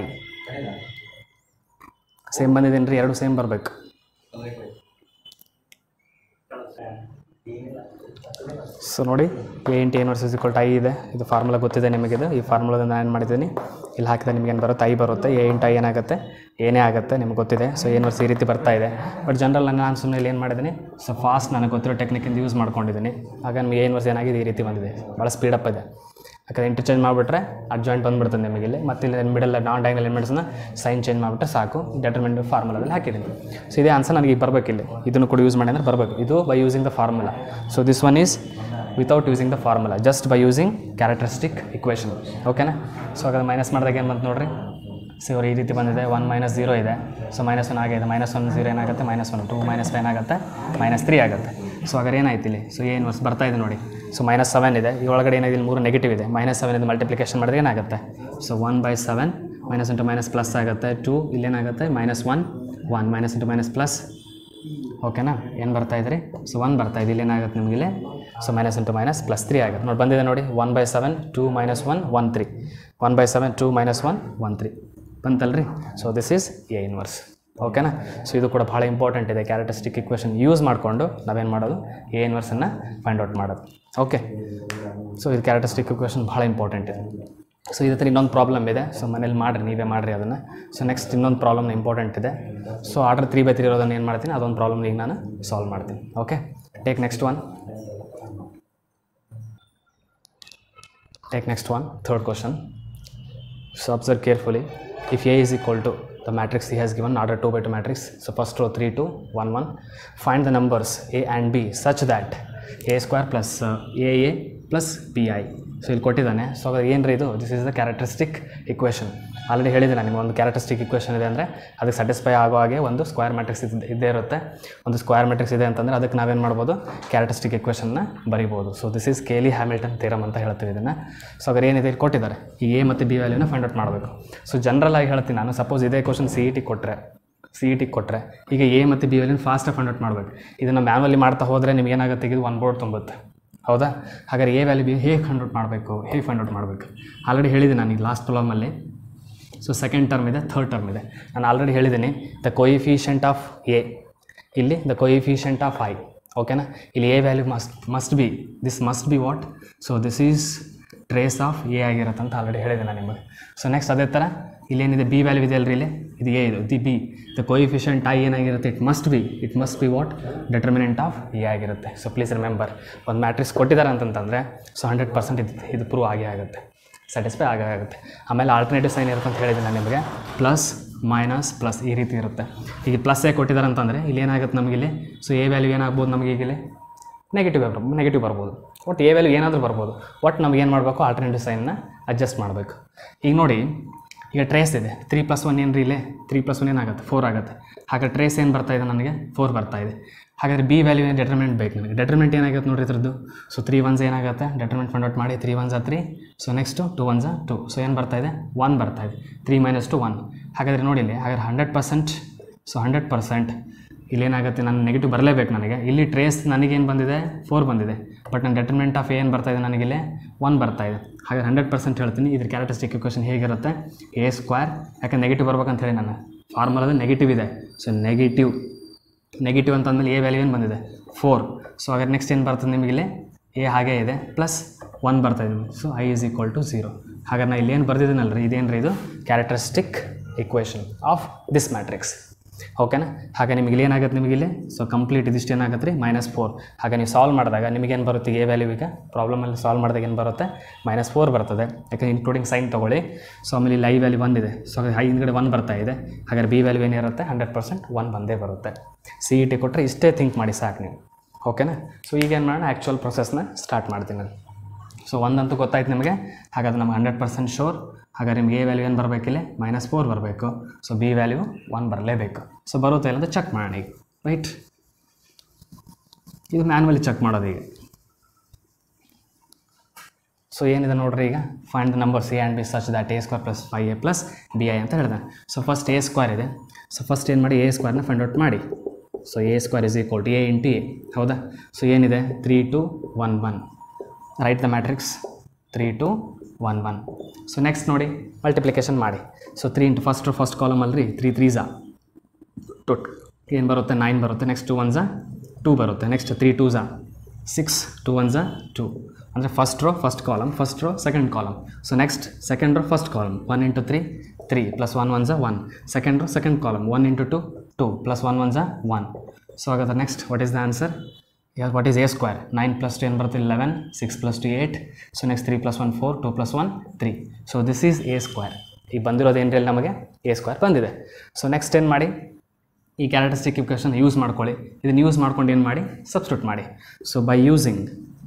same ಬಂದಿದ್ದೀನಿ ರೀ ಎರಡು ಸೇಮ್ ಬರಬೇಕು ಸೊ ನೋಡಿ A into inverse equal I ಇದೆ ಇದು ಫಾರ್ಮುಲಾ ಗೊತ್ತಿದೆ ನಿಮಗಿದು ಈ ಫಾರ್ಮುಲಾದಿಂದ ನಾನು ಏನು ಮಾಡಿದ್ದೀನಿ ಇಲ್ಲಿ ಹಾಕಿದ್ರೆ ನಿಮ್ಗೆ ಏನು ಬರುತ್ತೆ ಐ ಬರುತ್ತೆ ಎ ಇಂಟು ಐ ಏನಾಗುತ್ತೆ ಏನೇ ಆಗುತ್ತೆ ನಿಮ್ಗೆ ಗೊತ್ತಿದೆ ಸೊ ಏನು ವರ್ಸ್ ಈ ರೀತಿ ಬರ್ತಾ ಇದೆ ಬಟ್ ಜನರಲ್ ನಾನು ಸುಮ್ಮನೆ ಇಲ್ಲಿ ಏನು ಮಾಡಿದ್ದೀನಿ ಸೊ ಫಾಸ್ಟ್ ನನಗೆ ಗೊತ್ತಿರೋ ಟೆಕ್ನಿಕಿಂದ ಯೂಸ್ ಮಾಡ್ಕೊಂಡಿದ್ದೀನಿ ಆಗ ನಮಗೆ ಏನು ವರ್ಸ್ ಏನಾಗಿದೆ ಈ ರೀತಿ ಬಂದಿದೆ ಭಾಳ ಸ್ಪೀಡಪ್ ಇದೆ ಯಾಕಂದರೆ ಇಂಟರ್ಚೇಂಜ್ ಮಾಡಿಬಿಟ್ರೆ ಅಡ್ಜಾಯಿಂಟ್ ಬಂದ್ಬಿಡ್ತದೆ ನಿಮಗೆ ಇಲ್ಲಿ ಮತ್ತು ಇಲ್ಲಿ ಮಿಡಲ್ ನಾನ್ ಡೈನಲ್ ಎಲಿಮೆಂಟ್ಸ್ನ ಸೈನ್ ಚೇಂಜ್ ಮಾಡಿಬಿಟ್ರೆ ಸಾಕು ಡೆಟರ್ಮೆಂಟ್ ಫಾರ್ಮುಲಾದಲ್ಲಿ ಹಾಕಿದ್ದೀನಿ ಸೊ ಇದೇ ಆನ್ಸರ್ ನನಗೆ ಈಗ ಬರಬೇಕಿಲ್ಲ ಇದನ್ನು ಕೂಡ ಯೂಸ್ ಮಾಡಿ ಅಂದರೆ ಬರಬೇಕು ಇದು by using the formula so this one is without using the formula just by using characteristic equation ಓಕೆನಾ ಸೊ ಹಾಗಾದ್ರೆ ಮೈನಸ್ ಮಾಡಿದಾಗ ಏನು ಬಂತು ನೋಡಿರಿ ಸೊ ಇವರು ಈ ರೀತಿ ಬಂದಿದೆ ಒನ್ ಮೈನಸ್ ಜೀರೋ ಇದೆ ಸೊ ಮೈನಸ್ ಒನ್ ಆಗಿದೆ ಮೈನಸ್ ಒನ್ ಜೀರೋ ಏನಾಗುತ್ತೆ minus one two minus five ಏನಾಗುತ್ತೆ ಮೈನಸ್ ತ್ರೀ ಆಗುತ್ತೆ ಸೊ ಹಾಗಾದ್ರೆ ಏನಾಯ್ತು ಇಲ್ಲಿ ಸೊ ಏನು ವರ್ಸ್ ಬರ್ತಾ ಇದೆ ನೋಡಿ ಸೊ ಮೈನಸ್ ಸೆವೆನ್ ಇದೆ ಈ ಒಳಗಡೆ ಏನಾಗಿದೆ ಇಲ್ಲಿ ಮೂರು ನೆಗೆಟಿವ್ ಇದೆ ಮೈನಸ್ ಸೆವೆನ್ ಇದು ಮಲ್ಟಿಪ್ಲಿಕೇಶನ್ ಮಾಡಿದ್ರೆ ಏನಾಗುತ್ತೆ so one by seven minus into minus plus ಆಗುತ್ತೆ ಟು ಇಲ್ಲೇನಾಗುತ್ತೆ minus one one minus into minus plus ಓಕೆನಾ ಏನು ಬರ್ತಾ ಇದ್ರಿ ಸೊ ಒನ್ ಬರ್ತಾ ಇದೆ ಇಲ್ಲಿ ಏನಾಗುತ್ತೆ ನಿಮಗೆ so minus into minus plus three ಆಗುತ್ತೆ ನೋಡಿ ಬಂದಿದೆ ನೋಡಿ one by seven two minus one one three one by seven two minus one one three ಬಂತಲ್ರಿ so this is A inverse ಓಕೆನಾ ಸೊ ಇದು ಕೂಡ ಭಾಳ ಇಂಪಾರ್ಟೆಂಟ್ ಇದೆ ಕ್ಯಾರೆಕ್ಟರಿಸ್ಟಿಕ್ ಇಕ್ವೇಷನ್ ಯೂಸ್ ಮಾಡಿಕೊಂಡು ನಾವೇನು ಮಾಡೋದು ಎ ಇನ್ವರ್ಸನ್ನು ಫೈಂಡ್ ಔಟ್ ಮಾಡೋದು ಓಕೆ ಸೊ ಇದು ಕ್ಯಾರೆಕ್ಟರಿಸ್ಟಿಕ್ ಇಕ್ವೇಷನ್ ಭಾಳ ಇಂಪಾರ್ಟೆಂಟ್ ಇದೆ ಸೊ ಇದೇ ಥರ ಇನ್ನೊಂದು ಪ್ರಾಬ್ಲಮ್ ಇದೆ ಸೊ ಮನೇಲಿ ಮಾಡಿರಿ ನೀವೇ ಮಾಡಿರಿ ಅದನ್ನು ಸೊ ನೆಕ್ಸ್ಟ್ ಇನ್ನೊಂದು ಪ್ರಾಬ್ಲಮ್ ಇಂಪಾರ್ಟೆಂಟ್ ಇದೆ so order three by three ಇರೋದನ್ನು ಏನು ಮಾಡ್ತೀನಿ ಅದೊಂದು ಪ್ರಾಬ್ಲಮ್ ಈಗ ನಾನು ಸಾಲ್ವ್ ಮಾಡ್ತೀನಿ okay take next one take next one third question So observe carefully. If A is equal to the matrix he has given, order 2 by 2 matrix. So first row 3, 2, 1, 1. Find the numbers A and B such that A square plus uh, AA plus BI. So ಇಲ್ಲಿ ಕೊಟ್ಟಿದ್ದಾನೆ so ಅದು ಏನು ರೀ ಇದು this is the characteristic equation already ಹೇಳಿದೆ ನಾನು ನಿಮಗೆ ಒಂದು ಕ್ಯಾರೆಕ್ಟರಿಸ್ಟಿಕ್ ಇಕ್ವೇಷನ್ ಇದೆ ಅಂದರೆ ಅದಕ್ಕೆ ಸ್ಯಾಟಿಸ್ಫೈ ಆಗೋ ಹಾಗೆ ಒಂದು ಸ್ಕ್ವೇರ್ ಮ್ಯಾಟ್ರಿಕ್ಸ್ ಇದ್ದೇ ಇದ್ದೇ ಇರುತ್ತೆ ಒಂದು ಸ್ಕ್ವೇರ್ ಮ್ಯಾಟ್ರಿಕ್ಸ್ ಇದೆ ಅಂತಂದರೆ ಅದಕ್ಕೆ ನಾವೇನು ಮಾಡ್ಬೋದು ಕ್ಯಾರೆಕ್ಟರಿಸ್ಟಿಕ್ ಇಕ್ವೇಷನ್ನ ಬರಿಬೋದು so this is Cayley Hamilton theorem ಅಂತ ಹೇಳ್ತೀವಿ ಇದನ್ನು ಸೊ ಅದ್ರ ಏನಿದೆ ಇಲ್ಲಿ ಕೊಟ್ಟಿದ್ದಾರೆ ಈ ಎ ಮತ್ತು ಬಿ ವ್ಯಾಲ್ಯೂನ ಫೈಂಡ್ ಔಟ್ ಮಾಡಬೇಕು ಸೊ ಜನರಲ್ ಆಗಿ ಹೇಳ್ತೀನಿ ನಾನು ಸಪೋಸ್ ಇದೇ ಕ್ವಶನ್ ಸಿ ಇ ಟಿ ಕೊಟ್ಟರೆ ಸಿ ಇ ಟಿ ಕೊಟ್ಟರೆ ಈಗ ಎ ಮತ್ತು ಬಿ ವ್ಯಾಲ್ಯೂನ ಫಾಸ್ಟಾಗಿ ಫೈಂಡ್ ಔಟ್ ಮಾಡಬೇಕು ಇದನ್ನು ಮ್ಯಾನ್ವಲಿ ಮಾಡ್ತಾ ಹೋದರೆ ನಿಮ್ಗೆ ಏನಾಗುತ್ತೆ ಇದು ಒನ್ ಬೋರ್ಡ್ ತುಂಬುತ್ತೆ ಹೌದಾ ಹಾಗಾದ್ರೆ ಎ ವ್ಯಾಲ್ಯೂ ಬಿ ಹೇಗೆ ಫೈಂಡ್ ಔಟ್ ಮಾಡಬೇಕು ಹೇಗೆ ಫೈಂಡ್ ಔಟ್ ಮಾಡಬೇಕು ಆಲ್ರೆಡಿ ಹೇಳಿದೆ ನಾನು ಈಗ ಲಾಸ್ಟ್ ಪ್ರಾಬ್ಲಮಲ್ಲಿ ಸೊ ಸೆಕೆಂಡ್ ಟರ್ಮ್ ಇದೆ ಥರ್ಡ್ ಟರ್ಮ್ ಇದೆ ನಾನು ಆಲ್ರೆಡಿ ಹೇಳಿದ್ದೀನಿ ದ ಕೊಯಿಫಿಷಿಯಂಟ್ ಆಫ್ ಎ ಇಲ್ಲಿ ದ ಕೊಯಿಫಿಷಿಯಂಟ್ ಆಫ್ ಐ ಓಕೆನಾ ಇಲ್ಲಿ A value must must be this must be what so this is trace of A ಆಗಿರುತ್ತೆ ಅಂತ ಆಲ್ರೆಡಿ ಹೇಳಿದೆ ನಾನು ನಿಮಗೆ ಸೊ ನೆಕ್ಸ್ಟ್ ಅದೇ ಥರ ಇಲ್ಲೇನಿದೆ ಬಿ ವ್ಯಾಲ್ಯೂ ಇದೆ ಅಲ್ರಿ ಇಲ್ಲಿ ಇದು ಎ ಇದು the B the coefficient I ಏನಾಗಿರುತ್ತೆ it must be it must be what determinant of A ಆಗಿರುತ್ತೆ ಸೊ ಪ್ಲೀಸ್ ರಿಮೆಂಬರ್ ಒಂದು ಮ್ಯಾಟ್ರಿಕ್ಸ್ ಕೊಟ್ಟಿದ್ದಾರೆ ಅಂತಂತಂದರೆ ಸೊ ಹಂಡ್ರೆಡ್ ಪರ್ಸೆಂಟ್ ಇದು ಇದು ಪ್ರೂವ್ ಆಗೇ ಆಗುತ್ತೆ ಸ್ಯಾಟಿಸ್ಫೈ ಆಗೇ ಆಗುತ್ತೆ ಆಮೇಲೆ ಆಲ್ಟರ್ನೇಟಿವ್ ಸೈನ್ ಇರುತ್ತೆ ಅಂತ ಹೇಳಿದ್ದೀನಿ ನಾನು ನಿಮಗೆ ಪ್ಲಸ್ ಮೈನಸ್ ಪ್ಲಸ್ ಈ ರೀತಿ ಇರುತ್ತೆ ಈಗ ಪ್ಲಸ್ ಏ ಕೊಟ್ಟಿದ್ದಾರೆ ಅಂತಂದರೆ ಇಲ್ಲಿ ಏನಾಗುತ್ತೆ ನಮಗಿಲ್ಲಿ ಸೊ ಎ ವ್ಯಾಲ್ಯೂ ಏನಾಗ್ಬೋದು ನಮಗೆ ಈಗ ಇಲ್ಲಿ ನೆಗೆಟಿವ್ ಬರ್ಬೋದು ನೆಗೆಟಿವ್ ಬರ್ಬೋದು ಒಟ್ಟು ಎ ವ್ಯಾಲ್ಯೂ ಏನಾದರೂ ಬರ್ಬೋದು ಒಟ್ಟು ನಮ್ಗೆ ಏನು ಮಾಡಬೇಕು ಆಲ್ಟರ್ನೇಟಿವ್ ಸೈನ್ನ ಅಡ್ಜಸ್ಟ್ ಮಾಡಬೇಕು ಈಗ ನೋಡಿ ಈಗ ಟ್ರೇಸ್ ಇದೆ ತ್ರೀ ಪ್ಲಸ್ ಒನ್ ಏನು ರೀ ಇಲ್ಲೇ ತ್ರೀ ಪ್ಲಸ್ ಒನ್ ಏನಾಗುತ್ತೆ ಫೋರ್ ಆಗುತ್ತೆ ಹಾಗಾದ್ರೆ ಟ್ರೇಸ್ ಏನು ಬರ್ತಾ ಇದೆ ನನಗೆ ಫೋರ್ ಬರ್ತಾ ಇದೆ ಹಾಗಾದ್ರೆ ಬಿ ವ್ಯಾಲ್ಯೂ ಏನು ಡೆಟರ್ಮೆಂಟ್ ಬೇಕು ನನಗೆ ಡೆಟರ್ಮೆಂಟ್ ಏನಾಗುತ್ತೆ ನೋಡ್ರಿ ಇದ್ರದ್ದು ಸೊ ತ್ರೀ ಒನ್ಸ್ ಏನಾಗುತ್ತೆ ಡೆಟರ್ಮೆಂಟ್ ಫೈಂಡ್ ಔಟ್ ಮಾಡಿ three ones three so next two ones two so ಏನು ಬರ್ತಾ ಇದೆ ಒನ್ ಬರ್ತಾ ಇದೆ ತ್ರೀ ಮೈನಸ್ ಟು ಒನ್ ಹಾಗಾದರೆ ನೋಡಿ ಇಲ್ಲಿ ಹಾಗಾದ್ರೆ hundred percent so hundred percent ಇಲ್ಲೇನಾಗುತ್ತೆ ನಾನು ನೆಗೆಟಿವ್ ಬರಲೇಬೇಕು ನನಗೆ ಇಲ್ಲಿ ಟ್ರೇಸ್ ನನಗೇನು ಬಂದಿದೆ ಫೋರ್ ಬಂದಿದೆ ಬಟ್ ನನ್ನ ಡೆಟರ್ಮೆಂಟ್ ಆಫ್ ಏನು ಬರ್ತಾ ಇದೆ ನನಗಿಲ್ಲಿ ಒನ್ ಬರ್ತಾ ಇದೆ ಹಾಗೆ ಹಂಡ್ರೆಡ್ ಪರ್ಸೆಂಟ್ ಹೇಳ್ತೀನಿ ಇದ್ರ ಕ್ಯಾರೆಕ್ಟರಿಸ್ಟಿಕ್ ಇಕ್ವೇಷನ್ ಹೇಗಿರುತ್ತೆ ಎ ಸ್ಕ್ವೇರ್ ಯಾಕೆ ನೆಗೆಟಿವ್ ಬರ್ಬೇಕಂತ ಹೇಳಿ ನಾನು ಫಾರ್ಮುಲಾದ ನೆಗೆಟಿವ್ ಇದೆ ಸೊ ನೆಗೆಟಿವ್ ನೆಗೆಟಿವ್ ಅಂತಂದಮೇಲೆ ಎ ವ್ಯಾಲ್ಯೂ ಏನು ಬಂದಿದೆ ಫೋರ್ ಸೊ ಹಾಗಾದ್ರೆ ನೆಕ್ಸ್ಟ್ ಏನು ಬರ್ತದೆ ನಿಮಗಿಲ್ಲಿ ಎ ಹಾಗೇ ಇದೆ ಪ್ಲಸ್ ಒನ್ ಬರ್ತಾ ಇದೆ so I is equal to zero ಹಾಗಾದ್ರೆ ನಾನು ಇಲ್ಲೇನು ಬರ್ದಿದ್ದೀನಲ್ಲ ರೀ ಇದೇನು ರೀ ಇದು characteristic equation of this matrix ಓಕೆನಾ ಹಾಗೆ ನಿಮಗೆ ಇಲ್ಲಿ ಏನಾಗುತ್ತೆ ನಿಮಗೆ ಇಲ್ಲಿ ಸೊ ಕಂಪ್ಲೀಟ್ ಇದಿಷ್ಟು ಏನಾಗುತ್ತೆ ರೀ ಮೈನಸ್ ಫೋರ್ ಹಾಗೆ ನೀವು ಸಾಲ್ವ್ ಮಾಡಿದಾಗ ನಿಮಗೇನು ಬರುತ್ತೆ ಎ ವ್ಯಾಲ್ಯೂ ಈಗ ಪ್ರಾಬ್ಲಮಲ್ಲಿ ಸಾಲ್ವ್ ಮಾಡಿದಾಗ ಏನು ಬರುತ್ತೆ ಮೈನಸ್ ಫೋರ್ ಬರ್ತದೆ ಯಾಕಂದ್ರೆ ಇನ್ಕ್ಲೂಡಿಂಗ್ ಸೈನ್ ತೊಗೊಳ್ಳಿ ಸೊ ಆಮೇಲೆ ಇಲ್ಲಿ ಐ ವ್ಯಾಲ್ಯೂ ಬಂದಿದೆ ಸೊ ಐ ಹಿಂದ್ಗಡೆ ಒನ್ ಬರ್ತಾ ಇದೆ ಹಾಗಾದ್ರೆ ಬಿ ವ್ಯಾಲ್ಯೂ ಏನಿರುತ್ತೆ ಹಂಡ್ರೆಡ್ ಪರ್ಸೆಂಟ್ ಒನ್ ಬಂದೇ ಬರುತ್ತೆ ಸಿ ಇ ಟಿ ಕೊಟ್ಟರೆ ಇಷ್ಟೇ ಥಿಂಕ್ ಮಾಡಿ ಸಾಕು ನೀವು ಓಕೆನಾ ಸೊ ಈಗ ಏನು ಮಾಡೋಣ ಆ್ಯಕ್ಚುಯಲ್ ಪ್ರೊಸೆಸ್ನ ಸ್ಟಾರ್ಟ್ ಮಾಡ್ತೀನಿ ನಾನು ಸೊ ಒಂದಂತೂ ಗೊತ್ತಾಯ್ತು ನಿಮಗೆ ಹಾಗಾದ್ರೆ ನಮ್ಗೆ ಹಂಡ್ರೆಡ್ ಪರ್ಸೆಂಟ್ ಶೋರ್ ಹಾಗಾದ್ರೆ ನಿಮ್ಗೆ ಎ ವ್ಯಾಲ್ಯೂ ಏನು ಬರಬೇಕಿಲ್ಲ ಮೈನಸ್ ಫೋರ್ ಬರಬೇಕು ಸೊ ಬಿ ವ್ಯಾಲ್ಯೂ ಒನ್ ಬರಲೇಬೇಕು ಸೊ ಬರುತ್ತೆ ಇಲ್ಲ ಅಂತ ಚೆಕ್ ಮಾಡೋಣ ಈಗ ರೈಟ್ ಇದು ಮ್ಯಾನ್ಯಲಿ ಚೆಕ್ ಮಾಡೋದು ಈಗ ಸೊ ಏನಿದೆ ನೋಡ್ರಿ ಈಗ find the numbers A and B such that A square plus five A plus B I ಅಂತ ಹೇಳಿದೆ ಸೊ ಫಸ್ಟ್ ಎ ಸ್ಕ್ವೇರ್ ಇದೆ ಸೊ ಫಸ್ಟ್ ಏನು ಮಾಡಿ ಎ ಸ್ಕ್ವೇರ್ನ ಫೈಂಡ್ ಔಟ್ ಮಾಡಿ so A square is equal to A into A ಹೌದಾ so ಏನಿದೆ three two one one right the matrix three two one one so next ನೋಡಿ multiplication ಮಾಡಿ so three into first first column ಅಲ್ರಿ three three ಝಾ two ಏನು ಬರುತ್ತೆ nine ಬರುತ್ತೆ next two one ಝಾ ಟೂ ಬರುತ್ತೆ ನೆಕ್ಸ್ಟ್ ತ್ರೀ ಟೂ ಝಾ ಸಿಕ್ಸ್ ಟು ಒನ್ ಝಾ ಟು ಅಂದರೆ first row first column first row second column so next second row first column one into three three plus one one ಝಾ one second row second column one into two two plus one one ಝಾ one so ಹಾಗಾದ್ರೆ next what is the answer what is A square nine plus two ಏನು ಬರುತ್ತೆ eleven six plus two eight so next three plus one four two plus one three so this is A square ಈಗ ಬಂದಿರೋದು ಏನು ರೀ ನಮಗೆ A square ಬಂದಿದೆ so next ಏನು ಮಾಡಿ ಈ ಕ್ಯಾರೆಕ್ಟರಿಸ್ಟಿಕ್ ಇಕ್ವೇಷನ್ ಯೂಸ್ ಮಾಡ್ಕೊಳ್ಳಿ ಇದನ್ನು ಯೂಸ್ ಮಾಡ್ಕೊಂಡು ಏನು ಮಾಡಿ ಸಬ್ಸ್ಟಿಟ್ಯೂಟ್ ಮಾಡಿ so by using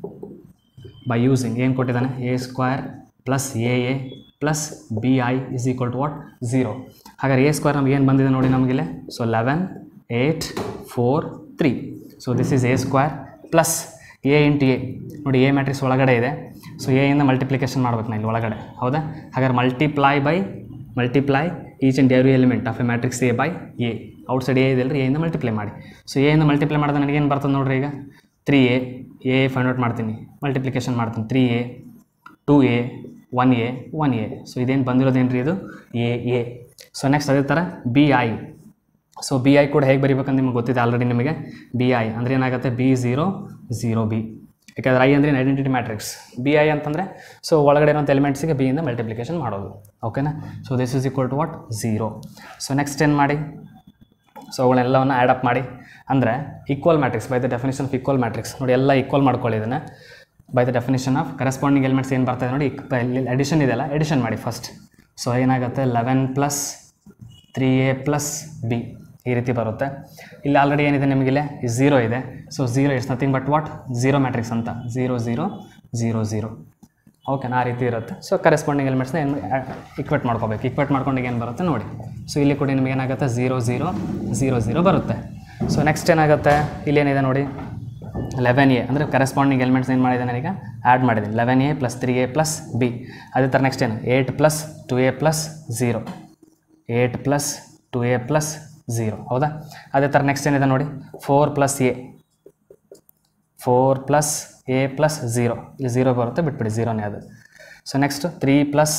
by using ಏನು ಕೊಟ್ಟಿದ್ದಾನೆ A square plus A A plus B I is equal to what zero ಹಾಗಾದ್ರೆ ಎ ಸ್ಕ್ವೇರ್ ನಮ್ಗೆ ಏನು ಬಂದಿದೆ ನೋಡಿ ನಮಗಿಲ್ಲಿ so eleven eight four three so this is A square plus A into A ನೋಡಿ A matrix ಒಳಗಡೆ ಇದೆ so A ಇಂದ ಮಲ್ಟಿಪ್ಲಿಕೇಶನ್ ಮಾಡ್ಬೇಕು ನಾನು ಇಲ್ಲಿ ಒಳಗಡೆ ಹೌದಾ ಹಾಗಾದ್ರೆ multiply by multiply each and every element of A matrix A by A outside A ಇದೆಯಲ್ಲ ಎ ಇಂದ ಮಲ್ಟಿಪ್ಲೈ ಮಾಡಿ ಸೊ ಎ ಇಂದ ಮಲ್ಟಿಪ್ಲೈ ಮಾಡಿದ್ರೆ ನನಗೇನು ಬರ್ತದೆ ನೋಡ್ರಿ ಈಗ three A A find out ಮಾಡ್ತೀನಿ ಮಲ್ಟಿಪ್ಲಿಕೇಶನ್ ಮಾಡ್ತೀನಿ three A two A one A one A so ಇದೇನು ಬಂದಿರೋದೇನು ರೀ ಇದು ಎ ಎ ಸೊ ನೆಕ್ಸ್ಟ್ ಅದೇ ಥರ B I so B I ಕೂಡ ಹೇಗೆ ಬರಿಬೇಕಂತ ನಿಮ್ಗೆ ಗೊತ್ತಿದೆ ಆಲ್ರೆಡಿ ನಿಮಗೆ ಬಿ ಐ ಅಂದರೆ ಏನಾಗುತ್ತೆ ಬಿ ಝೀರೋ ಝೀರೋ ಬಿ ಯಾಕಂದರೆ ಐ ಅಂದರೆ ಐಡೆಂಟಿಟಿ ಮ್ಯಾಟ್ರಿಕ್ಸ್ ಬಿ ಐ ಅಂತಂದರೆ ಸೊ ಒಳಗಡೆ ಇರೋಂಥ ಎಲಿಮೆಂಟ್ಸಿಗೆ ಬಿಯಿಂದ ಮಲ್ಟಿಪ್ಲಿಕೇಶನ್ ಮಾಡೋದು ಓಕೆನಾ so this is equal to what zero so next ಏನು ಮಾಡಿ ಸೊ ಅವುಗಳೆಲ್ಲವನ್ನು ಆ್ಯಡ್ ಅಪ್ ಮಾಡಿ ಅಂದರೆ equal matrix by the definition of equal matrix ನೋಡಿ ಎಲ್ಲ ಈಕ್ವಲ್ ಮಾಡ್ಕೊಳ್ಳಿ ಇದನ್ನು by the definition of corresponding elements ಏನು ಬರ್ತಾಯಿದೆ ನೋಡಿ ಎಡಿಷನ್ ಇದೆಯಲ್ಲ ಎಡಿಷನ್ ಮಾಡಿ ಫಸ್ಟ್ ಸೊ ಏನಾಗುತ್ತೆ eleven plus three A plus B ಈ ರೀತಿ ಬರುತ್ತೆ ಇಲ್ಲಿ ಆಲ್ರೆಡಿ ಏನಿದೆ ನಿಮಗಿಲ್ಲಿ ಝೀರೋ ಇದೆ so zero it's nothing but what zero matrix ಅಂತ ಝೀರೋ ಝೀರೋ ಝೀರೋ ಝೀರೋ ಓಕೆನಾ ಆ ರೀತಿ ಇರುತ್ತೆ ಸೊ ಕರೆಸ್ಪಾಂಡಿಂಗ್ ಎಲಿಮೆಂಟ್ಸ್ನ ಏನು ಇಕ್ವೇಟ್ ಮಾಡ್ಕೋಬೇಕು ಇಕ್ವೇಟ್ ಮಾಡ್ಕೊಂಡಾಗ ಏನು ಬರುತ್ತೆ ನೋಡಿ ಸೊ ಇಲ್ಲಿ ಕೂಡ ನಿಮಗೆ ಏನಾಗುತ್ತೆ ಝೀರೋ ಝೀರೋ ಝೀರೋ ಝೀರೋ ಬರುತ್ತೆ ಸೊ ನೆಕ್ಸ್ಟ್ ಏನಾಗುತ್ತೆ ಇಲ್ಲೇನಿದೆ ನೋಡಿ ಲೆವೆನ್ ಎ ಅಂದರೆ ಕರೆಸ್ಪಾಂಡಿಂಗ್ ಎಲಿಮೆಂಟ್ಸ್ ಏನು ಮಾಡಿದೆ ನಾನೀಗ ಆ್ಯಡ್ ಮಾಡಿದ್ದೀನಿ eleven A plus three A plus B ಅದೇ ಥರ ನೆಕ್ಸ್ಟ್ ಏನು eight plus two A plus zero eight plus two A plus zero ಹೌದಾ ಅದೇ ಥರ ನೆಕ್ಸ್ಟ್ ಏನಿದೆ ನೋಡಿ four plus A four plus A plus zero ಇಲ್ಲಿ ಝೀರೋ ಬರುತ್ತೆ ಬಿಟ್ಬಿಡಿ ಝೀರೋನೇ ಅದು so next three plus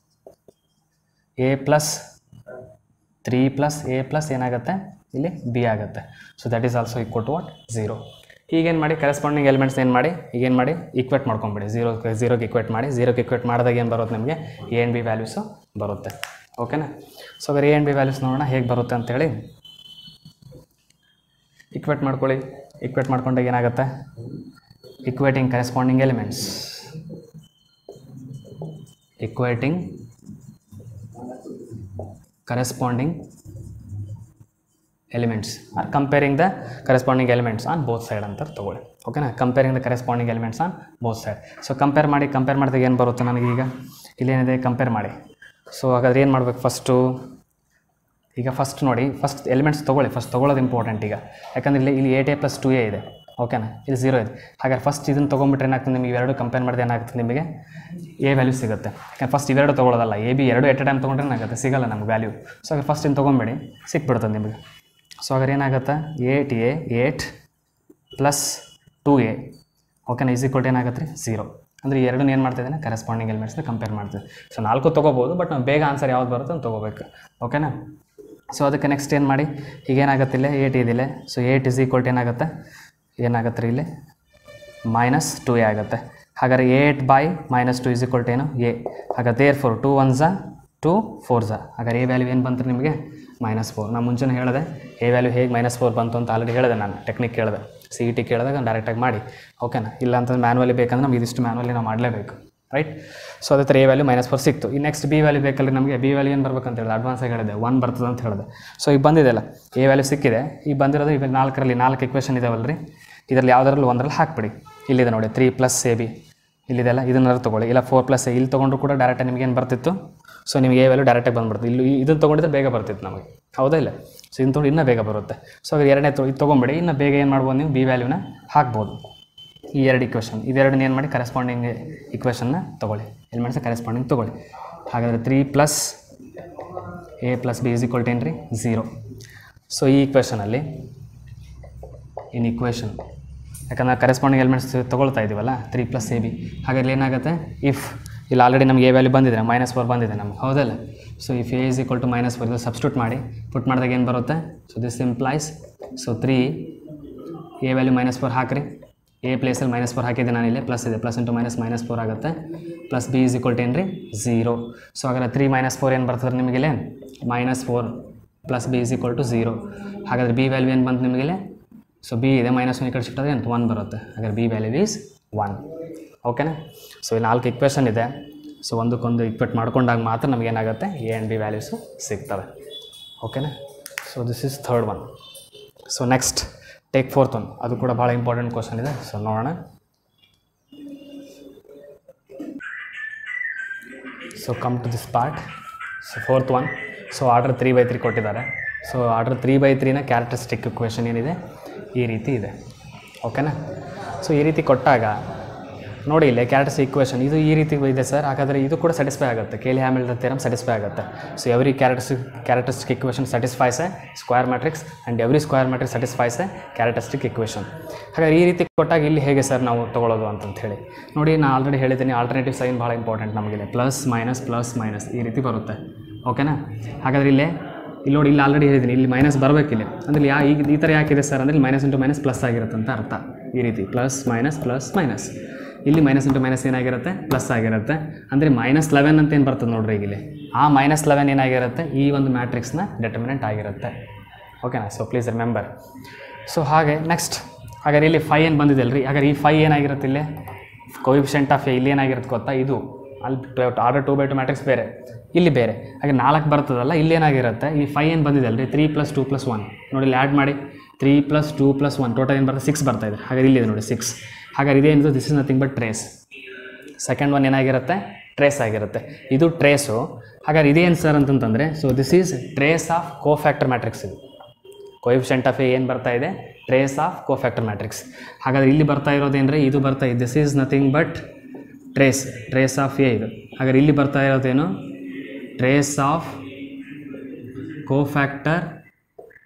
A plus three plus A plus ಏನಾಗುತ್ತೆ ಇಲ್ಲಿ ಬಿ ಆಗುತ್ತೆ so that is also equal to what zero ಈಗೇನು ಮಾಡಿ ಕರೆಸ್ಪಾಂಡಿಂಗ್ ಎಲಿಮೆಂಟ್ಸ್ ಏನು ಮಾಡಿ ಈಗೇನು ಮಾಡಿ ಈಕ್ವೇಟ್ ಮಾಡ್ಕೊಂಬಿಡಿ ಝೀರೋ ಝೀರೋಗೆ ಇಕ್ವೇಟ್ ಮಾಡಿ ಝೀರೋಗೆ ಇಕ್ವೇಟ್ ಮಾಡಿದಾಗ ಏನು ಬರುತ್ತೆ ನಿಮಗೆ ಎ ಆ್ಯಂಡ್ ಬಿ ವ್ಯಾಲ್ಯೂಸು ಬರುತ್ತೆ ಓಕೆನಾ ಸೊ ಅದ್ರ ಎ ಆ್ಯಂಡ್ ಬಿ ವ್ಯಾಲ್ಯೂಸ್ ನೋಡೋಣ ಹೇಗೆ ಬರುತ್ತೆ ಅಂತೇಳಿ ಇಕ್ವೇಟ್ ಮಾಡ್ಕೊಳ್ಳಿ ಇಕ್ವೇಟ್ ಮಾಡ್ಕೊಂಡಾಗ ಏನಾಗುತ್ತೆ equating corresponding elements equating corresponding elements or comparing the corresponding elements on both side ಅಂತ ತಗೊಳ್ಳಿ ಓಕೆನಾ comparing the corresponding elements on both side so compare ಮಾಡಿ ಕಂಪೇರ್ ಮಾಡಿದಾಗ ಏನು ಬರುತ್ತೆ ನನಗೀಗ ಇಲ್ಲೇನಿದೆ ಕಂಪೇರ್ ಮಾಡಿ ಸೊ ಹಾಗಾದ್ರೆ ಏನು ಮಾಡ್ಬೇಕು ಫಸ್ಟು ಈಗ ಫಸ್ಟ್ ನೋಡಿ ಫಸ್ಟ್ ಎಲಿಮೆಂಟ್ಸ್ ತೊಗೊಳ್ಳಿ ಫಸ್ಟ್ ತೊಗೊಳ್ಳೋದು ಇಂಪಾರ್ಟೆಂಟ್ ಈಗ ಯಾಕಂದರೆ ಇಲ್ಲಿ ಇಲ್ಲಿ eight A plus two A ಇದೆ ಓಕೆನಾ ಇಲ್ಲಿ ಝೀರೋ ಇದೆ ಹಾಗಾದ್ರೆ ಫಸ್ಟ್ ಇದನ್ನು ತೊಗೊಂಬಿಟ್ರೆ ಏನಾಗ್ತದೆ ನಿಮಗೆ ಇವೆರಡು ಕಂಪೇರ್ ಮಾಡಿದ್ರೆ ಏನಾಗ್ತದೆ ನಿಮಗೆ ಎ ವ್ಯಾಲ್ಯೂ ಸಿಗುತ್ತೆ ಯಾಕಂದ್ರೆ ಫಸ್ಟ್ ಇವೆರಡು ತೊಗೊಳ್ಳೋದಲ್ಲ ಎ ಬಿ ಎರಡು ಎಟ್ ಎ ಟೈಮ್ ತೊಗೊಂಡ್ರೆ ಏನಾಗುತ್ತೆ ಸಿಗಲ್ಲ ನಮ್ಗೆ ವ್ಯಾಲ್ಯೂ ಸೊ ಹಾಗಾದ್ರೆ ಫಸ್ಟ್ ಇನ್ನು ತೊಗೊಂಬೇಡಿ ಸಿಕ್ಬಿಡ್ತದೆ ನಿಮಗೆ ಸೊ ಹಾಗಾದ್ರೆ ಏನಾಗುತ್ತೆ eight A eight plus two A ಓಕೆನಾ ಈಸ್ ಈಕ್ವಲ್ ಏನಾಗುತ್ತೆ ರೀ ಝೀರೋ ಅಂದರೆ ಈ ಎರಡನ್ನ ಏನು ಮಾಡ್ತಿದ್ದೇನೆ ಕರೆಸ್ಪಾಂಡಿಂಗ್ ಎಲಿಮೆಂಟ್ಸ್ನ ಕಂಪೇರ್ ಮಾಡ್ತೀವಿ ಸೊ ನಾಲ್ಕು ತೊಗೋಬೋದು ಬಟ್ ನಾವು ಬೇಗ ಆನ್ಸರ್ ಯಾವ್ದು ಬರುತ್ತೆ ಅಂತ ತೊಗೋಬೇಕು ಓಕೆನಾ ಸೊ ಅದಕ್ಕೆ ನೆಕ್ಸ್ಟ್ ಏನು ಮಾಡಿ ಈಗೇನಾಗುತ್ತೆ ಇಲ್ಲೇ ಏಟ್ ಇದಿಲ್ಲ ಸೊ ಏಟ್ ಇಸ್ ಈಕ್ವಲ್ ಏನಾಗುತ್ತೆ ಏನಾಗುತ್ತೆ ರೀ ಇಲ್ಲಿ ಮೈನಸ್ ಟು ಎ ಆಗುತ್ತೆ ಹಾಗಾದ್ರೆ eight by minus two is equal to ಏನು ಎ ಹಾಗಾದ್ರೆ ದೇರ್ ಫೋರ್ ಟು ಒನ್ ಝಾ ಟು ಫೋರ್ ಝಾ ಹಾಗಾದ್ರೆ ಎ ವ್ಯಾಲ್ಯೂ ಏನು ಬಂತು ನಿಮಗೆ ಮೈನಸ್ ಫೋರ್ ನಾನು ಮುಂಚೆನೇ ಹೇಳಿದೆ ಎ ವ್ಯಾಲ್ಯೂ ಹೇಗೆ ಮೈನಸ್ ಫೋರ್ ಬಂತು ಅಂತ ಆಲ್ರೆಡಿ ಹೇಳಿದೆ ನಾನು ಟೆಕ್ನಿಕ್ ಕೇಳಿದೆ ಸಿ ಇ ಟಿ ಕೇಳಿದಾಗ ಡೈರೆಕ್ಟಾಗಿ ಮಾಡಿ ಓಕೆನಾ ಇಲ್ಲ ಅಂತಂದ್ರೆ ಮ್ಯಾನ್ವಲಿ ಬೇಕಂದ್ರೆ ನಮ್ಗೆ ಇದಿಷ್ಟು ಮ್ಯಾನ್ವಲಿ ನಾವು ಮಾಡಲೇಬೇಕು ರೈಟ್ ಸೊ ಅದೇ ಥರ ಎ ವ್ಯಾಲ್ಯೂ ಮೈನಸ್ ಫೋರ್ ಸಿಕ್ತು ಈ ನೆಕ್ಸ್ಟ್ ಬಿ ವ್ಯಾಲ್ಯೂ ಬೇಕಲ್ಲ ನಮಗೆ ಬಿ ವ್ಯಾಲ್ಯೂ ಏನು ಬರ್ಬೇಕಂತ ಹೇಳಿದೆ ಅಡ್ವಾನ್ಸ್ ಆಗಿ ಹೇಳಿದೆ ಒನ್ ಬರ್ತದೆ ಅಂತ ಹೇಳಿದೆ ಸೊ ಈಗ ಬಂದಿದೆಲ್ಲ ಎ ವ್ಯಾಲ್ಯೂ ಸಿಕ್ಕಿದೆ ಈಗ ಬಂದಿರೋದು ಇವಾಗ ನಾಲ್ಕರಲ್ಲಿ ನಾಲ್ಕು ಇಕ್ವೇಷನ್ ಇದಾವಲ್ಲ ರೀ ಇದರಲ್ಲಿ ಯಾವುದರಲ್ಲಿ ಒಂದರಲ್ಲಿ ಹಾಕ್ಬಿಡಿ ಇಲ್ಲಿದೆ ನೋಡಿ ತ್ರೀ ಪ್ಲಸ್ ಎ ಬಿ ಇಲ್ಲಿದೆಲ್ಲ ಇದನ್ನಾದ್ರು ತೊಗೊಳ್ಳಿ ಇಲ್ಲ ಫೋರ್ ಪ್ಲಸ್ ಎ ಇಲ್ಲಿ ತೊಗೊಂಡ್ರು ಕೂಡ ಡೈರೆಕ್ಟಾಗಿ ನಿಮ್ಗೆ ಏನು ಬರ್ತಿತ್ತು ಸೊ ನಿಮಗೆ ಎ ವ್ಯಾಲ್ಯೂ ಡೈರೆಕ್ಟಾಗಿ ಬಂದ್ಬಿಡ್ತು ಇಲ್ಲಿ ಇದನ್ನು ತೊಗೊಂಡಿದ್ರೆ ಬೇಗ ಬರ್ತಿತ್ತು ನಮಗೆ ಹೌದಾ ಇಲ್ಲ ಸೊ ಇದನ್ನು ತೊಗೊಂಡು ಇನ್ನೂ ಬೇಗ ಬರುತ್ತೆ ಸೊ ಅದ್ರ ಎರಡನೇ ತೊ ಇದು ತೊಗೊಂಬಿಡಿ ಇನ್ನು ಬೇಗ ಏನು ಮಾಡ್ಬೋದು ನೀವು ಬಿ ವ್ಯಾಲ್ಯೂನ ಹಾಕ್ಬೋದು ಈ ಎರಡು ಇಕ್ವೇಷನ್ ಇದೆರಡನ್ನ ಏನು ಮಾಡಿ ಕರೆಸ್ಪಾಂಡಿಂಗ್ ಇಕ್ವೇಷನ್ನ ತೊಗೊಳ್ಳಿ ಎಲಿಮೆಂಟ್ಸ್ ಕರೆಸ್ಪಾಂಡಿಂಗ್ ತೊಗೊಳ್ಳಿ ಹಾಗಾದರೆ three plus A plus B is equal ten ರೀ ಝೀರೋ ಸೊ ಈ ಇಕ್ವೇಷನಲ್ಲಿ ಇನ್ ಇಕ್ವೇಷನ್ ಯಾಕಂದ್ರೆ ಕರೆಸ್ಪಾಂಡಿಂಗ್ ಎಲಿಮೆಂಟ್ಸ್ ತೊಗೊಳ್ತಾ ಇದ್ದೀವಲ್ಲ ತ್ರೀ ಪ್ಲಸ್ ಎ ಬಿ ಹಾಗಾದ್ರೆ ಏನಾಗುತ್ತೆ ಇಫ್ ಇಲ್ಲಿ ಆಲ್ರೆಡಿ ನಮಗೆ ಎ ವ್ಯಾಲ್ಯೂ ಬಂದಿದೆ ಮೈನಸ್ ಫೋರ್ ಬಂದಿದೆ ನಮ್ಗೆ ಹೌದಲ್ಲ so if A is equal to minus four ಇದು ಸಬ್ಸ್ಟಿಟ್ಯೂಟ್ ಮಾಡಿ ಪುಟ್ ಮಾಡಿದಾಗ ಏನು ಬರುತ್ತೆ so this implies so three A value minus four ಹಾಕ್ರಿ ಎ ಪ್ಲೇಸಲ್ಲಿ ಮೈನಸ್ ಫೋರ್ ಹಾಕಿದ್ದೆ ನಾನು ಇಲ್ಲಿ ಪ್ಲಸ್ ಇದೆ plus into minus minus four ಆಗುತ್ತೆ plus B is equal to ಏನು ರೀ ಝೀರೋ ಸೊ ಹಾಗಾದ್ರೆ ತ್ರೀ ಮೈನಸ್ ಫೋರ್ ಏನು ಬರ್ತದೆ ನಿಮಗಿಲ್ಲಿ minus four plus B is equal to zero ಹಾಗಾದ್ರೆ ಬಿ ವ್ಯಾಲ್ಯೂ ಏನು ಬಂತು ನಿಮಗಿಲ್ಲಿ ಸೊ ಬಿ ಇದೆ ಮೈನಸ್ ಒನ್ ಈ ಕಡೆ ಶಿಫ್ಟ್ ಆದರೆ ಅಂತ ಒನ್ ಬರುತ್ತೆ ಹಾಗಾದ್ರೆ ಬಿ ವ್ಯಾಲ್ಯೂ ಈಸ್ ಒನ್ ಓಕೆನಾ ಸೊ ಇಲ್ಲಿ ನಾಲ್ಕು ಇಕ್ವೇಷನ್ ಇದೆ ಸೊ ಒಂದಕ್ಕೊಂದು ಇಕ್ವೇಟ್ ಮಾಡ್ಕೊಂಡಾಗ ಮಾತ್ರ ನಮಗೇನಾಗುತ್ತೆ ಎ ಆ್ಯಂಡ್ ಬಿ ವ್ಯಾಲ್ಯೂಸು ಸಿಗ್ತವೆ ಓಕೆನಾ so this is third one so next take fourth one ಅದು ಕೂಡ ಭಾಳ ಇಂಪಾರ್ಟೆಂಟ್ ಕ್ವಶನ್ ಇದೆ ಸೊ ನೋಡೋಣ so come to this part so fourth one so order three by three ಕೊಟ್ಟಿದ್ದಾರೆ ಸೊ ಆರ್ಡರ್ ತ್ರೀ ಬೈ ತ್ರೀನ characteristic equation ಏನಿದೆ ಈ ರೀತಿ ಇದೆ ಓಕೆನಾ ಸೊ ಈ ರೀತಿ ಕೊಟ್ಟಾಗ ನೋಡಿ ಇಲ್ಲಿ ಕ್ಯಾರೆಕ್ಟರಿಸ್ಟಿಕ್ ಇಕ್ವೇಷನ್ ಇದು ಈ ರೀತಿ ಇದೆ ಸರ್ ಹಾಗಾದರೆ ಇದು ಕೂಡ ಸ್ಯಾಟಿಸ್ಫೈ ಆಗುತ್ತೆ ಕೇಳಿ ಹ್ಯಾಮಿಲ್ಟನ್ ಥಿಯರಮ್ ಸ್ಯಾಟಿಸ್ಫೈ ಆಗುತ್ತೆ so every characteristic characteristic equation satisfies a square matrix and every square matrix satisfies a characteristic equation ಹಾಗಾದ್ರೆ ಈ ರೀತಿ ಕೊಟ್ಟಾಗ ಇಲ್ಲಿ ಹೇಗೆ ಸರ್ ನಾವು ತೊಗೊಳ್ಳೋದು ಅಂತಂತ ಹೇಳಿ ನೋಡಿ ನಾನು ಆಲ್ರೆಡಿ ಹೇಳಿದ್ದೀನಿ ಆಲ್ಟರ್ನೇಟಿವ್ ಸೈನ್ ಭಾಳ ಇಂಪಾರ್ಟೆಂಟ್ ನಮಗಿದೆ ಪ್ಲಸ್ ಮೈನಸ್ ಪ್ಲಸ್ ಮೈನಸ್ ಈ ರೀತಿ ಬರುತ್ತೆ ಓಕೆನಾ ಹಾಗಾದ್ರೆ ಇಲ್ಲೇ ಇಲ್ಲಿ ನೋಡಿ ಇಲ್ಲಿ ಆಲ್ರೆಡಿ ಹೇಳಿದ್ದೀನಿ ಇಲ್ಲಿ ಮೈನಸ್ ಬರಬೇಕಿಲ್ಲ ಅಂದರೆ ಯಾ ಈಗ ಈ ಥರ ಯಾಕಿದೆ ಸರ್ ಅಂದರೆ ಇಲ್ಲಿ ಮೈನಸ್ ಇಂಟು ಮೈನಸ್ ಪ್ಲಸ್ ಆಗಿರುತ್ತೆ ಅಂತ ಅರ್ಥ ಈ ರೀತಿ ಪ್ಲಸ್ ಮೈನಸ್ ಪ್ಲಸ್ ಮೈನಸ್ ಇಲ್ಲಿ ಮೈನಸ್ ಇಂಟು ಮೈನಸ್ ಏನಾಗಿರುತ್ತೆ ಪ್ಲಸ್ ಆಗಿರುತ್ತೆ ಅಂದರೆ ಮೈನಸ್ ಲೆವೆನ್ ಅಂತ ಏನು ಬರ್ತದೆ ನೋಡ್ರಿ ಈಗ ಇಲ್ಲಿ ಆ ಮೈನಸ್ ಲೆವೆನ್ ಏನಾಗಿರುತ್ತೆ ಈ ಒಂದು ಮ್ಯಾಟ್ರಿಕ್ಸ್ನ ಡೆಟರ್ಮಿನೆಂಟ್ ಆಗಿರುತ್ತೆ ಓಕೆನಾ ಸೊ ಪ್ಲೀಸ್ ರಿಮೆಂಬರ್ ಸೊ ಹಾಗೆ ನೆಕ್ಸ್ಟ್ ಹಾಗಾದ್ರೆ ಇಲ್ಲಿ ಫೈ ಏನು ಬಂದಿದೆ ಅಲ್ರಿ ಹಾಗಾದ್ರೆ ಈ ಫೈ ಏನಾಗಿರುತ್ತೆ ಇಲ್ಲಿ ಕೋಯಿಫಿಷೆಂಟ್ ಆಫ್ ಎ ಇಲ್ಲಿ ಏನಾಗಿರುತ್ತೆ ಗೊತ್ತಾ ಇದು ಅಲ್ಲಿ order two by two matrix ಬೇರೆ ಇಲ್ಲಿ ಬೇರೆ ಹಾಗೆ ನಾಲ್ಕು ಬರ್ತದಲ್ಲ ಇಲ್ಲಿ ಏನಾಗಿರುತ್ತೆ ಈ ಫೈ ಏನು ಬಂದಿದೆ ಅಲ್ರಿ three plus two plus one ನೋಡಿ ಇಲ್ಲಿ ಆ್ಯಡ್ ಮಾಡಿ three plus two plus one total ಏನು ಬರ್ತದೆ ಸಿಕ್ಸ್ ಬರ್ತಾ ಇದೆ ಹಾಗಾದ್ರೆ ಇಲ್ಲಿದೆ ನೋಡಿ ಸಿಕ್ಸ್ ಹಾಗಾದ್ರೆ ಇದೇನಿದೆ this is nothing but trace second one ಏನಾಗಿರುತ್ತೆ ಟ್ರೇಸ್ ಆಗಿರುತ್ತೆ ಇದು ಟ್ರೇಸು ಹಾಗಾದ್ರೆ ಇದೇನು ಸರ್ ಅಂತಂತಂದರೆ so this is trace of cofactor matrix ಇದು ಕೋಯಿಫಿಷೆಂಟ್ ಆಫ್ ಎ ಏನು ಬರ್ತಾ ಇದೆ ಟ್ರೇಸ್ ಆಫ್ ಕೋಫ್ಯಾಕ್ಟರ್ ಮ್ಯಾಟ್ರಿಕ್ಸ್ ಹಾಗಾದ್ರೆ ಇಲ್ಲಿ ಬರ್ತಾ ಇರೋದೇನ್ರಿ ಇದು ಬರ್ತಾ ಇದೆ this is nothing but trace trace of A ಇದು ಹಾಗಾದ್ರೆ ಇಲ್ಲಿ ಬರ್ತಾ ಇರೋದೇನು trace of cofactor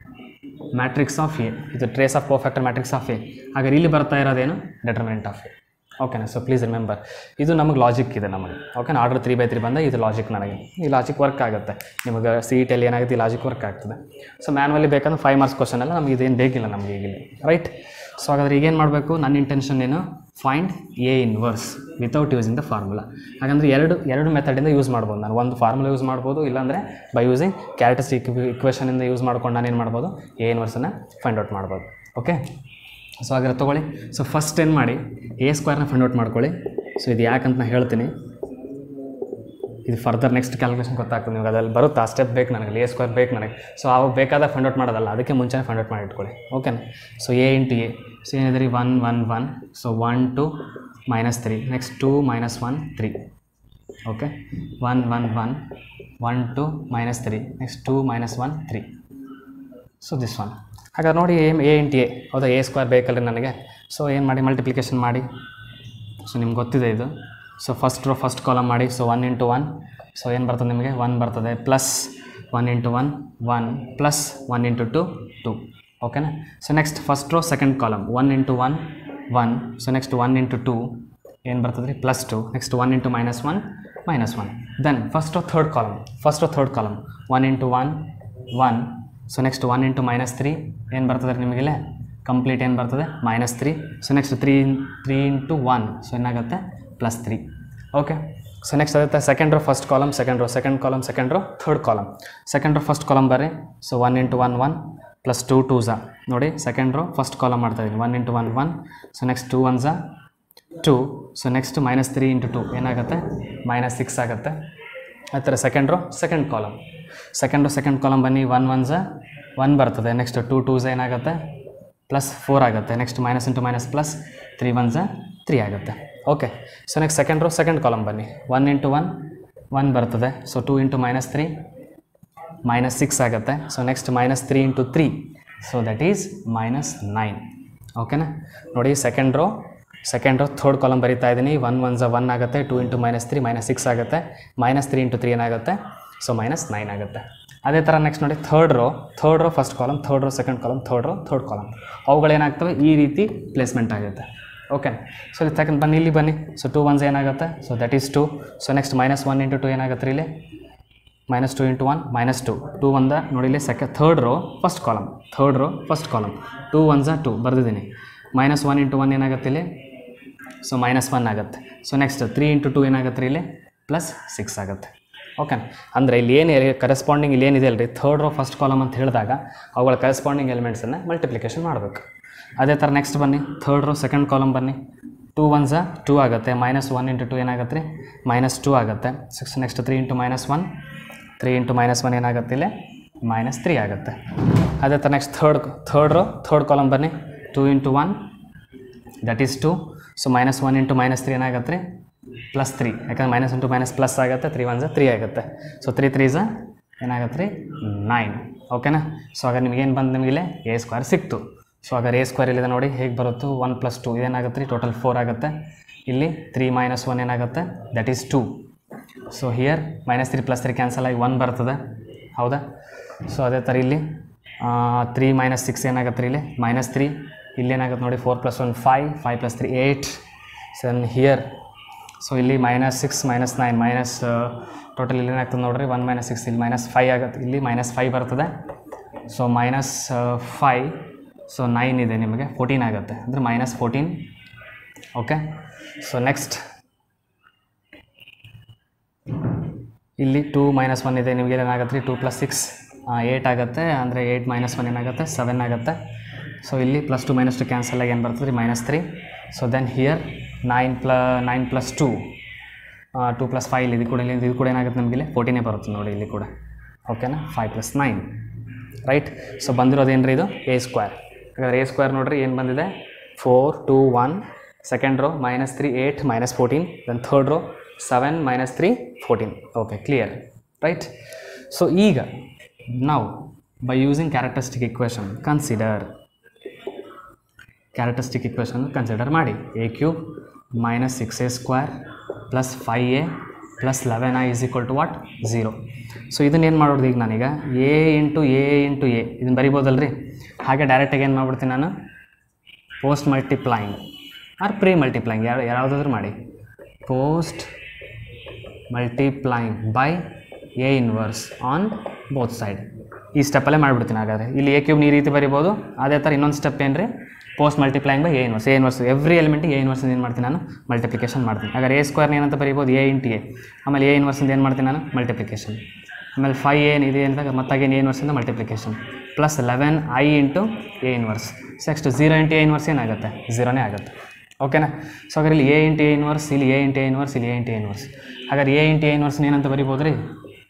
matrix of A ಇದು trace of cofactor matrix of A ಹಾಗಾದ್ರೆ ಇಲ್ಲಿ ಬರ್ತಾ ಇರೋದೇನು ಡೆಟರ್ಮಿನೆಂಟ್ ಆಫ್ ಎ ಓಕೆನಾ ಸೊ ಪ್ಲೀಸ್ ರಿಮೆಂಬರ್ ಇದು ನಮಗೆ ಲಾಜಿಕ್ ಇದೆ ನಮಗೆ ಓಕೆನಾ ಆರ್ಡರ್ ತ್ರೀ ಬೈ ತ್ರೀ ಬಂದ ಇದು ಲಾಜಿಕ್ ನನಗೆ ಈ ಲಾಜಿಕ್ ವರ್ಕ್ ಆಗುತ್ತೆ ನಿಮಗೆ ಸಿ ಇ ಟಿಯಲ್ಲಿ ಏನಾಗುತ್ತೆ ಈ ಲಾಜಿಕ್ ವರ್ಕ್ ಆಗ್ತದೆ ಸೊ ಮ್ಯಾನ್ವಲಿ ಬೇಕಂದ್ರೆ ಫೈವ್ ಮಾರ್ಕ್ಸ್ ಕ್ವಶನ್ ಎಲ್ಲ ನಮಗೆ ಇದೇನು ಬೇಕಿಲ್ಲ ನಮಗೆ ಈಗಿಲ್ಲ ರೈಟ್ ಸೊ ಹಾಗಾದ್ರೆ ಈಗೇನು ಮಾಡಬೇಕು ನನ್ನ ಇಂಟೆನ್ಷನ್ ಏನು find A inverse without using the formula ಹಾಗಂದ್ರೆ ಎರಡು ಎರಡು ಮೆಥಡಿಂದ ಯೂಸ್ ಮಾಡ್ಬೋದು ನಾನು ಒಂದು ಫಾರ್ಮುಲಾ ಯೂಸ್ ಮಾಡ್ಬೋದು ಇಲ್ಲಾಂದರೆ ಬೈ ಯೂಸಿಂಗ್ ಕ್ಯಾರೆಕ್ಟರಿಸ್ಟಿಕ್ ಇಕ್ವೇಷನಿಂದ ಯೂಸ್ ಮಾಡ್ಕೊಂಡು ನಾನು ಏನು ಮಾಡ್ಬೋದು ಎ ಇನ್ವರ್ಸನ್ನು ಫೈಂಡ್ ಔಟ್ ಮಾಡ್ಬೋದು ಓಕೆ ಸೊ ಹಾಗಾದ್ರೆ ತೊಗೊಳ್ಳಿ ಸೊ ಫಸ್ಟ್ ಏನು ಮಾಡಿ ಎ ಸ್ಕ್ವೇರ್ನ ಫೈಂಡ್ ಔಟ್ ಮಾಡ್ಕೊಳ್ಳಿ ಸೊ ಇದು ಯಾಕಂತ ನಾನು ಹೇಳ್ತೀನಿ ಇದು ಫರ್ದರ್ ನೆಕ್ಸ್ಟ್ ಕ್ಯಾಲ್ಕುಲೇಷನ್ ಗೊತ್ತಾಗ್ತದೆ ನಿಮ್ಗೆ ಅದಲ್ಲಿ ಬರುತ್ತೆ ಆ ಸ್ಟೆಪ್ ಬೇಕು ನನಗೆ ಎ ಸ್ಕ್ವೇರ್ ಬೇಕು ನನಗೆ ಸೊ ಅವಾಗ ಬೇಕಾದಾಗ ಫೈಂಡ್ ಔಟ್ ಮಾಡೋದಲ್ಲ ಅದಕ್ಕೆ ಮುಂಚೆನೇ ಫೈಂಡ್ ಔಟ್ ಮಾಡಿ ಇಟ್ಕೊಳ್ಳಿ ಓಕೆನಾ so A into A so ಏನಿದೆ ರೀ one one one so one two minus three next two minus one three okay one one one one two minus three next two minus one three so this one ಹಾಗಾದ್ರೆ ನೋಡಿ A A into A ಹೌದಾ A square ಬೇಕಲ್ರಿ ನನಗೆ so ಏನು ಮಾಡಿ multiplication ಮಾಡಿ so ನಿಮ್ಗೆ ಗೊತ್ತಿದೆ ಇದು so first row first column ಮಾಡಿ so one into one so ಏನು ಬರ್ತದೆ ನಿಮಗೆ ಒನ್ ಬರ್ತದೆ plus one into one one plus one into two two ಓಕೆನಾ so next first row second column one into one one so next one into two ಏನು ಬರ್ತದೆ ರೀ plus two next one into minus one minus one then first row third column first row third column one into one one so next one into minus three ಏನು ಬರ್ತದೆ ರೀ ನಿಮಗಿಲ್ಲ complete ಏನು ಬರ್ತದೆ minus three so next three three into one so ಏನಾಗುತ್ತೆ plus three okay so next ಅದೇ second row first column second row second column second row third column second row first column ಬರ್ರಿ so one into one one plus two two ಝಾ ನೋಡಿ second row first column ಮಾಡ್ತಾ ಇದ್ದೀನಿ one into one one so next two one ಝಾ two so next minus three into two ಏನಾಗುತ್ತೆ minus six ಆಗುತ್ತೆ ಆ ಥರ second row second column second row second column ಬನ್ನಿ ಒನ್ ಒನ್ ಝಾ one ಬರ್ತದೆ ನೆಕ್ಸ್ಟ್ ಟೂ ಟೂ ಝಾ ಏನಾಗುತ್ತೆ ಪ್ಲಸ್ ಫೋರ್ ಆಗುತ್ತೆ next minus into minus plus three one ಝಾ ತ್ರೀ ಆಗುತ್ತೆ okay so next second row second column ಬನ್ನಿ one into one one ಬರ್ತದೆ so two into minus three minus six ಆಗುತ್ತೆ so next minus three into three so that is minus nine ಓಕೆನಾ ನೋಡಿ second row second row third column ಬರಿತಾ ಇದ್ದೀನಿ one one ಝ one ಆಗುತ್ತೆ two into minus three minus six ಆಗುತ್ತೆ minus three into three ಏನಾಗುತ್ತೆ so minus nine ಆಗುತ್ತೆ ಅದೇ ಥರ ನೆಕ್ಸ್ಟ್ ನೋಡಿ third row third row first column third row second column third row third column ಅವುಗಳೇನಾಗ್ತವೆ ಈ ರೀತಿ ಪ್ಲೇಸ್ಮೆಂಟ್ ಆಗುತ್ತೆ ಓಕೆ ಸೊ ಇಲ್ಲಿ ಸೆಕೆಂಡ್ ಬನ್ನಿ ಇಲ್ಲಿ ಬನ್ನಿ ಸೊ ಟೂ ಒನ್ಸ್ ಏನಾಗುತ್ತೆ so that is two so next minus one into two ಏನಾಗುತ್ತೆ ರೀ ಇಲ್ಲಿ minus two into one minus two two ಒಂದ ನೋಡಿ ಇಲ್ಲಿ ಸೆಕೆ third row first column third row first column two one ಝ ಟು ಬರೆದಿದ್ದೀನಿ ಮೈನಸ್ ಒನ್ ಇಂಟು ಒನ್ ಏನಾಗುತ್ತೆ ಇಲ್ಲಿ ಸೊ ಮೈನಸ್ ಒನ್ ಆಗುತ್ತೆ so next three into two ಏನಾಗುತ್ತೆ ರೀ ಇಲ್ಲಿ ಪ್ಲಸ್ ಸಿಕ್ಸ್ ಆಗುತ್ತೆ ಓಕೆ ಅಂದರೆ ಇಲ್ಲಿ ಏನು ಕರೆಸ್ಪಾಂಡಿಂಗ್ ಇಲ್ಲಿ ಏನಿದೆ ಅಲ್ರಿ ಥರ್ಡ್ ರೋ ಫಸ್ಟ್ ಕಾಲಮ್ ಅಂತ ಹೇಳಿದಾಗ ಅವುಗಳ ಕರೆಸ್ಪಾಂಡಿಂಗ್ ಎಲಿಮೆಂಟ್ಸನ್ನು ಮಲ್ಟಿಪ್ಲಿಕೇಶನ್ ಮಾಡಬೇಕು ಅದೇ ಥರ ನೆಕ್ಸ್ಟ್ ಬನ್ನಿ ಥರ್ಡ್ ರೋ ಸೆಕೆಂಡ್ ಕಾಲಮ್ ಬನ್ನಿ ಟೂ ಒನ್ ಝ ಟೂ ಆಗುತ್ತೆ ಮೈನಸ್ ಒನ್ ಇಂಟು ಟು ಏನಾಗುತ್ತೆ ರೀ ಮೈನಸ್ ಟೂ ಆಗುತ್ತೆ six next three into minus one three into minus one ಏನಾಗುತ್ತೆ ಇಲ್ಲಿ ಮೈನಸ್ ತ್ರೀ ಆಗುತ್ತೆ ಅದೇ ಥರ next third third row third column ಬನ್ನಿ two into one that is two so minus one into minus three ಏನಾಗುತ್ತೆ ರೀ plus three ಯಾಕಂದ್ರೆ minus into minus plus ಆಗುತ್ತೆ ತ್ರೀ ಒನ್ ಝ ತ್ರೀ ಆಗುತ್ತೆ ಸೊ ತ್ರೀ ತ್ರೀ ಝ ಏನಾಗುತ್ತೆ ರೀ ನೈನ್ ಓಕೆನಾ ಸೊ ಆಗ ನಿಮಗೇನು ಬಂದು ನಿಮಗಿಲ್ಲಿ ಎ ಸ್ಕ್ವೇರ್ ಸಿಕ್ತು ಸೊ ಆಗ ಎ ಸ್ಕ್ವೇರ್ ಇಲ್ಲಿದೆ ನೋಡಿ ಹೇಗೆ ಬರುತ್ತೋ ಒನ್ ಪ್ಲಸ್ ಟು ಇದೇನಾಗುತ್ತೆ ರೀ ಟೋಟಲ್ ಫೋರ್ ಆಗುತ್ತೆ ಇಲ್ಲಿ ತ್ರೀ ಮೈನಸ್ ಒನ್ ಏನಾಗುತ್ತೆ that is two so here minus three plus three cancel ಆಗಿ ಒನ್ ಬರ್ತದೆ ಹೌದಾ ಸೊ ಅದೇ ಥರ ಇಲ್ಲಿ ತ್ರೀ ಮೈನಸ್ ಸಿಕ್ಸ್ ಏನಾಗುತ್ತೆ ರೀ ಇಲ್ಲಿ ಮೈನಸ್ ತ್ರೀ ಇಲ್ಲಿ ಏನಾಗುತ್ತೆ ನೋಡಿ four plus one five five plus three eight ಸೆನ್ ಹಿಯರ್ ಸೊ ಇಲ್ಲಿ minus six minus nine minus total ಇಲ್ಲಿ ಏನಾಗ್ತದೆ ನೋಡ್ರಿ ಒನ್ ಮೈನಸ್ ಸಿಕ್ಸ್ ಇಲ್ಲಿ ಮೈನಸ್ ಫೈವ್ ಆಗುತ್ತೆ ಇಲ್ಲಿ ಮೈನಸ್ ಫೈವ್ ಬರ್ತದೆ so minus five so nine ಇದೆ ನಿಮಗೆ ಫೋರ್ಟೀನ್ ಆಗುತ್ತೆ ಅಂದರೆ minus fourteen okay so next ಇಲ್ಲಿ ಟೂ ಮೈನಸ್ ಒನ್ ಇದೆ ನಿಮಗೆ ಏನಾಗುತ್ತೆ ರೀ ಟೂ ಪ್ಲಸ್ ಸಿಕ್ಸ್ ಏಯ್ಟ್ ಆಗುತ್ತೆ ಅಂದರೆ ಏಯ್ಟ್ ಮೈನಸ್ ಒನ್ ಏನಾಗುತ್ತೆ ಸೆವೆನ್ ಆಗುತ್ತೆ ಸೊ ಇಲ್ಲಿ plus two minus two cancel ಆಗಿ ಏನು ಬರ್ತದೆ ರೀ minus three so then here nine plus nine plus two two plus five ಇಲ್ಲಿ ಇದು ಕೂಡ ಇಲ್ಲಿ ಇದು ಕೂಡ ಏನಾಗುತ್ತೆ ನಮಗೆ ಇಲ್ಲಿ ಫೋರ್ಟೀನೇ ಬರುತ್ತೆ ನೋಡಿ ಇಲ್ಲಿ ಕೂಡ ಓಕೆನಾ five plus nine right so ಬಂದಿರೋದೇನು ರೀ ಇದು ಎ ಸ್ಕ್ವೇರ್ ಹಾಗಾದ್ರೆ ಎ ಸ್ಕ್ವೇರ್ ನೋಡ್ರಿ ಏನು ಬಂದಿದೆ four two one second row minus three eight minus fourteen then third row seven minus three fourteen okay clear right so ಈಗ ನಾವು by using characteristic equation consider characteristic equation consider ಮಾಡಿ A cube minus six A square plus five A plus eleven I is equal to what zero so ಇದನ್ನ ಏನು ಮಾಡೋದು ಈಗ ನಾನೀಗ A into A into A ಇದನ್ನು ಬರಿಬೋದಲ್ರಿ ಹಾಗೆ ಡೈರೆಕ್ಟಾಗಿ ಏನು ಮಾಡ್ಬಿಡ್ತೀನಿ ನಾನು post multiplying or pre multiplying ಯಾರು ಯಾವುದಾದ್ರೂ ಮಾಡಿ post multiplying by A inverse on both side ಈ ಸ್ಟೆಪ್ಪಲ್ಲೇ ಮಾಡಿಬಿಡ್ತೀನಿ ಹಾಗಾದರೆ ಇಲ್ಲಿ ಎ ಕ್ಯೂಬ್ನ ಈ ರೀತಿ ಬರಿಬೋದು ಅದೇ ಥರ ಇನ್ನೊಂದು ಸ್ಟೆಪ್ ಏನು ರೀ post multiplying by A inverse A inverse every ಎಲಿಮೆಂಟಿಗೆ ಎ ಇನ್ವರ್ಸ್ ಏನು ಮಾಡ್ತೀನಿ ನಾನು ಮಲ್ಟಿಪ್ಲಿಕೇಶನ್ ಮಾಡ್ತೀನಿ ಹಾಗಾದ್ರೆ ಎ ಸ್ಕ್ವೇರ್ನ ಏನಂತ ಬರಿಬೋದು ಎ ಇಂಟು ಎ ಆಮೇಲೆ ಎ ಇನ್ವರ್ಸಿಂದ ಏನು ಮಾಡ್ತೀನಿ ನಾನು ಮಲ್ಟಿಪ್ಲಿಕೇಶನ್ ಆಮೇಲೆ ಫೈ ಏನು ಇದೆ ಅಂದಾಗ ಮತ್ತಾಗೇನು ಎ ಇನ್ವರ್ಸಿಂದ multiplication plus eleven I into A inverse next zero into A inverse ಏನಾಗುತ್ತೆ ಝೀರೋನೇ ಆಗುತ್ತೆ ಓಕೆನಾ ಸೊ ಹಾಗಾದ್ರೆ ಇಲ್ಲಿ ಎ ಇಂಟು ಎ ಇನ್ವರ್ಸ್ ಇಲ್ಲಿ ಎ ಇಂಟು ಎ ಇನ್ವರ್ಸ್ ಇಲ್ಲಿ ಎ ಇಂಟು ಎ ಇನ್ವರ್ಸ್ ಹಾಗಾದ್ರೆ ಎ ಇಂಟು ಎ ಇನ್ವರ್ಸ್ನ ಏನಂತ ಬರಿಬೋದು ರೀ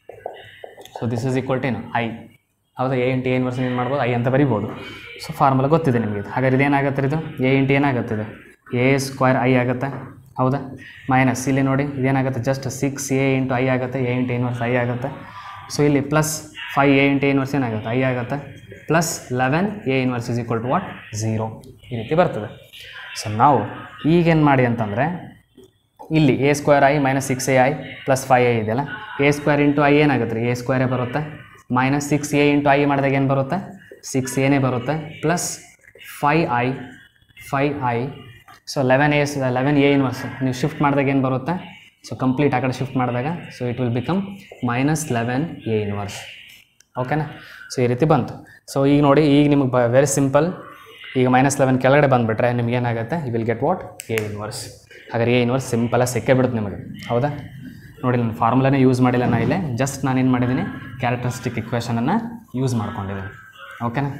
so this is equal to ಏನು ಐ ಹೌದಾ ಎ ಇಂಟು ಎ ಇನ್ವರ್ಸ್ ಏನು ಮಾಡ್ಬೋದು ಐ ಅಂತ ಬರಿಬೋದು ಸೊ ಫಾರ್ಮುಲಾ ಗೊತ್ತಿದೆ ನಿಮಗೆ ಇದು ಹಾಗಾದ್ರೆ ಇದೇನಾಗುತ್ತೆ ಇದು ಎ ಇಂಟು ಏನಾಗುತ್ತೆ ಇದು ಎ ಸ್ಕ್ವೇರ್ ಐ ಆಗುತ್ತೆ ಹೌದಾ ಮೈನಸ್ ಇಲ್ಲಿ ನೋಡಿ ಇದೇನಾಗುತ್ತೆ just six A into I ಆಗುತ್ತೆ ಎ ಇಂಟು ಇನ್ವರ್ಸ್ ಐ ಆಗುತ್ತೆ ಸೊ ಇಲ್ಲಿ plus five A into A inverse ಏನಾಗುತ್ತೆ ಐ ಆಗುತ್ತೆ plus eleven A inverse is equal to what zero ಈ ರೀತಿ ಬರ್ತದೆ ಸೊ ನಾವು ಈಗೇನು ಮಾಡಿ ಅಂತಂದರೆ ಇಲ್ಲಿ A square I minus six A I plus five A ಇದೆಯಲ್ಲ ಎ ಸ್ಕ್ವೇರ್ ಇಂಟು ಐ ಏನಾಗುತ್ತೆ ರೀ ಎ ಸ್ಕ್ವೇರೇ ಬರುತ್ತೆ minus six A into I ಮಾಡಿದಾಗ ಏನು ಬರುತ್ತೆ ಸಿಕ್ಸ್ ಎನೇ ಬರುತ್ತೆ plus five I five I so eleven yes eleven A inverse ನೀವು ಶಿಫ್ಟ್ ಮಾಡಿದಾಗ ಏನು ಬರುತ್ತೆ ಸೊ ಕಂಪ್ಲೀಟ್ ಆ ಕಡೆ ಶಿಫ್ಟ್ ಮಾಡಿದಾಗ so it will become minus eleven A inverse ಓಕೆನಾ ಸೊ ಈ ರೀತಿ ಬಂತು ಸೊ ಈಗ ನೋಡಿ ಈಗ ನಿಮಗೆ ಬ ವೆರಿ ಸಿಂಪಲ್ ಈಗ ಮೈನಸ್ ಲೆವೆನ್ ಕೆಳಗಡೆ ಬಂದುಬಿಟ್ರೆ ನಿಮ್ಗೆ ಏನಾಗುತ್ತೆ you will get what A inverse ಹಾಗಾದ್ರೆ ಎ ಇನ್ವರ್ಸ್ ಸಿಂಪಲಾಗಿ ಸಿಕ್ಕೇ ಬಿಡುತ್ತೆ ನಿಮಗೆ ಹೌದಾ ನೋಡಿ ನಾನು ಫಾರ್ಮುಲಾನೇ ಯೂಸ್ ಮಾಡಿಲ್ಲ ನಾ ಇಲ್ಲೇ ಜಸ್ಟ್ ನಾನು ಏನು ಮಾಡಿದ್ದೀನಿ ಕ್ಯಾರೆಕ್ಟರಿಸ್ಟಿಕ್ ಇಕ್ವೇಷನನ್ನು ಯೂಸ್ ಮಾಡ್ಕೊಂಡಿದ್ದೀನಿ ಓಕೆನಾ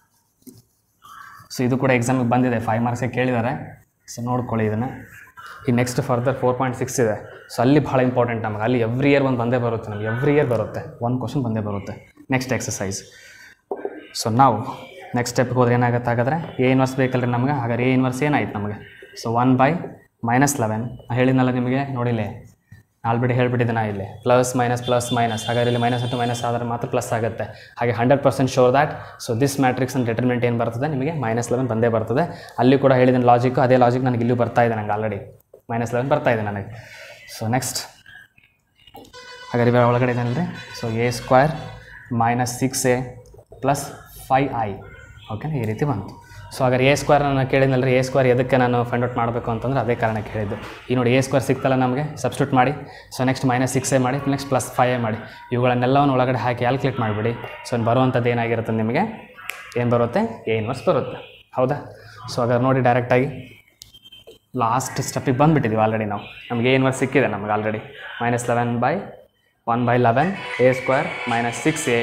ಸೊ ಇದು ಕೂಡ ಎಕ್ಸಾಮಿಗೆ ಬಂದಿದೆ ಫೈವ್ ಮಾರ್ಕ್ಸಿಗೆ ಕೇಳಿದ್ದಾರೆ ಸೊ ನೋಡ್ಕೊಳ್ಳಿ ಇದನ್ನು ಈ next further four point six ಇದೆ ಸೊ ಅಲ್ಲಿ ಭಾಳ ಇಂಪಾರ್ಟೆಂಟ್ ನಮಗೆ ಅಲ್ಲಿ ಎವ್ರಿ ಇಯರ್ ಒಂದು ಬಂದೇ ಬರುತ್ತೆ ನಮಗೆ ಎವ್ರಿ ಇಯರ್ ಬರುತ್ತೆ ಒಂದು ಕ್ವಶನ್ ಬಂದೇ ಬರುತ್ತೆ ನೆಕ್ಸ್ಟ್ ಎಕ್ಸಸೈಸ್ ಸೊ ನಾವು ನೆಕ್ಸ್ಟ್ ಸ್ಟೆಪ್ಗೆ ಹೋದ್ರೆ ಏನಾಗುತ್ತೆ ಹಾಗಾದರೆ ಎ ಇನ್ವರ್ಸ್ ಬೇಕಲ್ರಿ ನಮಗೆ ಹಾಗಾದ್ರೆ ಎ ಇನ್ವರ್ಸ್ ಏನಾಯ್ತು ನಮಗೆ so one by minus eleven ಹೇಳಿದ್ನಲ್ಲ ನಿಮಗೆ ನೋಡಿല്ലേ ಆಲ್ರೆಡಿ ಹೇಳ್ಬಿಟ್ಟಿದ್ದೆ ನಾ ಇಲ್ಲಿ ಪ್ಲಸ್ ಮೈನಸ್ ಪ್ಲಸ್ ಮೈನಸ್ ಹಾಗಾದ್ರೆ ಇಲ್ಲಿ ಮೈನಸ್ ಇಂಟು ಮೈನಸ್ ಆದರೆ ಮಾತ್ರ ಪ್ಲಸ್ ಆಗುತ್ತೆ ಹಾಗೆ hundred percent sure that so this matrix and determinant ಏನು ಬರ್ತದೆ ನಿಮಗೆ ಮೈನಸ್ ಲೆವೆನ್ ಬಂದೇ ಬರ್ತದೆ ಅಲ್ಲಿ ಕೂಡ ಹೇಳಿದ ಲಾಜಿಕ್ ಅದೇ ಲಾಜಿಕ್ ನನಗೆ ಇಲ್ಲೂ ಬರ್ತಾ ಇದೆ ನನಗೆ ಆಲ್ರೆಡಿ ಮೈನಸ್ ಲೆವೆನ್ ಬರ್ತಾ ಇದೆ ನನಗೆ ಸೊ ನೆಕ್ಸ್ಟ್ ಹಾಗಾದ್ರೆ ಇವಾಗ ಒಳಗಡೆ ಇದೇನಲ್ರಿ so A square minus six A plus five I ಓಕೆನಾ ಈ ರೀತಿ ಬಂತು ಸೊ ಹಾಗಾದ್ರೆ ಎ ಸ್ಕ್ವೇರ್ ನಾನು ಕೇಳಿದ್ನಲ್ರಿ ಎ ಸ್ಕ್ವೇರ್ ಎದಕ್ಕೆ ನಾನು ಫೈಂಡ್ ಔಟ್ ಮಾಡಬೇಕು ಅಂತಂದ್ರೆ ಅದೇ ಕಾರಣಕ್ಕೆ ಹೇಳಿದ್ದು ಈ ನೋಡಿ ಎ ಸ್ಕ್ವೇರ್ ಸಿಕ್ತಲ್ಲ ನಮಗೆ ಸಬ್ಸ್ಟಿಟ್ಯೂಟ್ ಮಾಡಿ so next minus six A ಮಾಡಿ ನೆಕ್ಸ್ಟ್ ಪ್ಲಸ್ ಫೈ ಎ ಮಾಡಿ ಇವುಗಳನ್ನೆಲ್ಲವನ್ನು ಒಳಗಡೆ ಹಾಕಿ ಕ್ಯಾಲ್ಕುಲೇಟ್ ಮಾಡಿಬಿಡಿ ಸೊ ಬರುವಂಥದ್ದು ಏನಾಗಿರುತ್ತೆ ನಿಮಗೆ ಏನು ಬರುತ್ತೆ ಎ ಇನ್ವರ್ಸ್ ಬರುತ್ತೆ ಹೌದಾ ಸೊ ಹಾಗಾದ್ರೆ ನೋಡಿ ಡೈರೆಕ್ಟಾಗಿ ಲಾಸ್ಟ್ ಸ್ಟೆಪ್ಪಿಗೆ ಬಂದುಬಿಟ್ಟಿದ್ದೀವಿ ಆಲ್ರೆಡಿ ನಾವು ನಮಗೆ ಏನು ವರ್ಸ್ ಸಿಕ್ಕಿದೆ ನಮಗೆ already minus eleven by one by eleven A square minus six A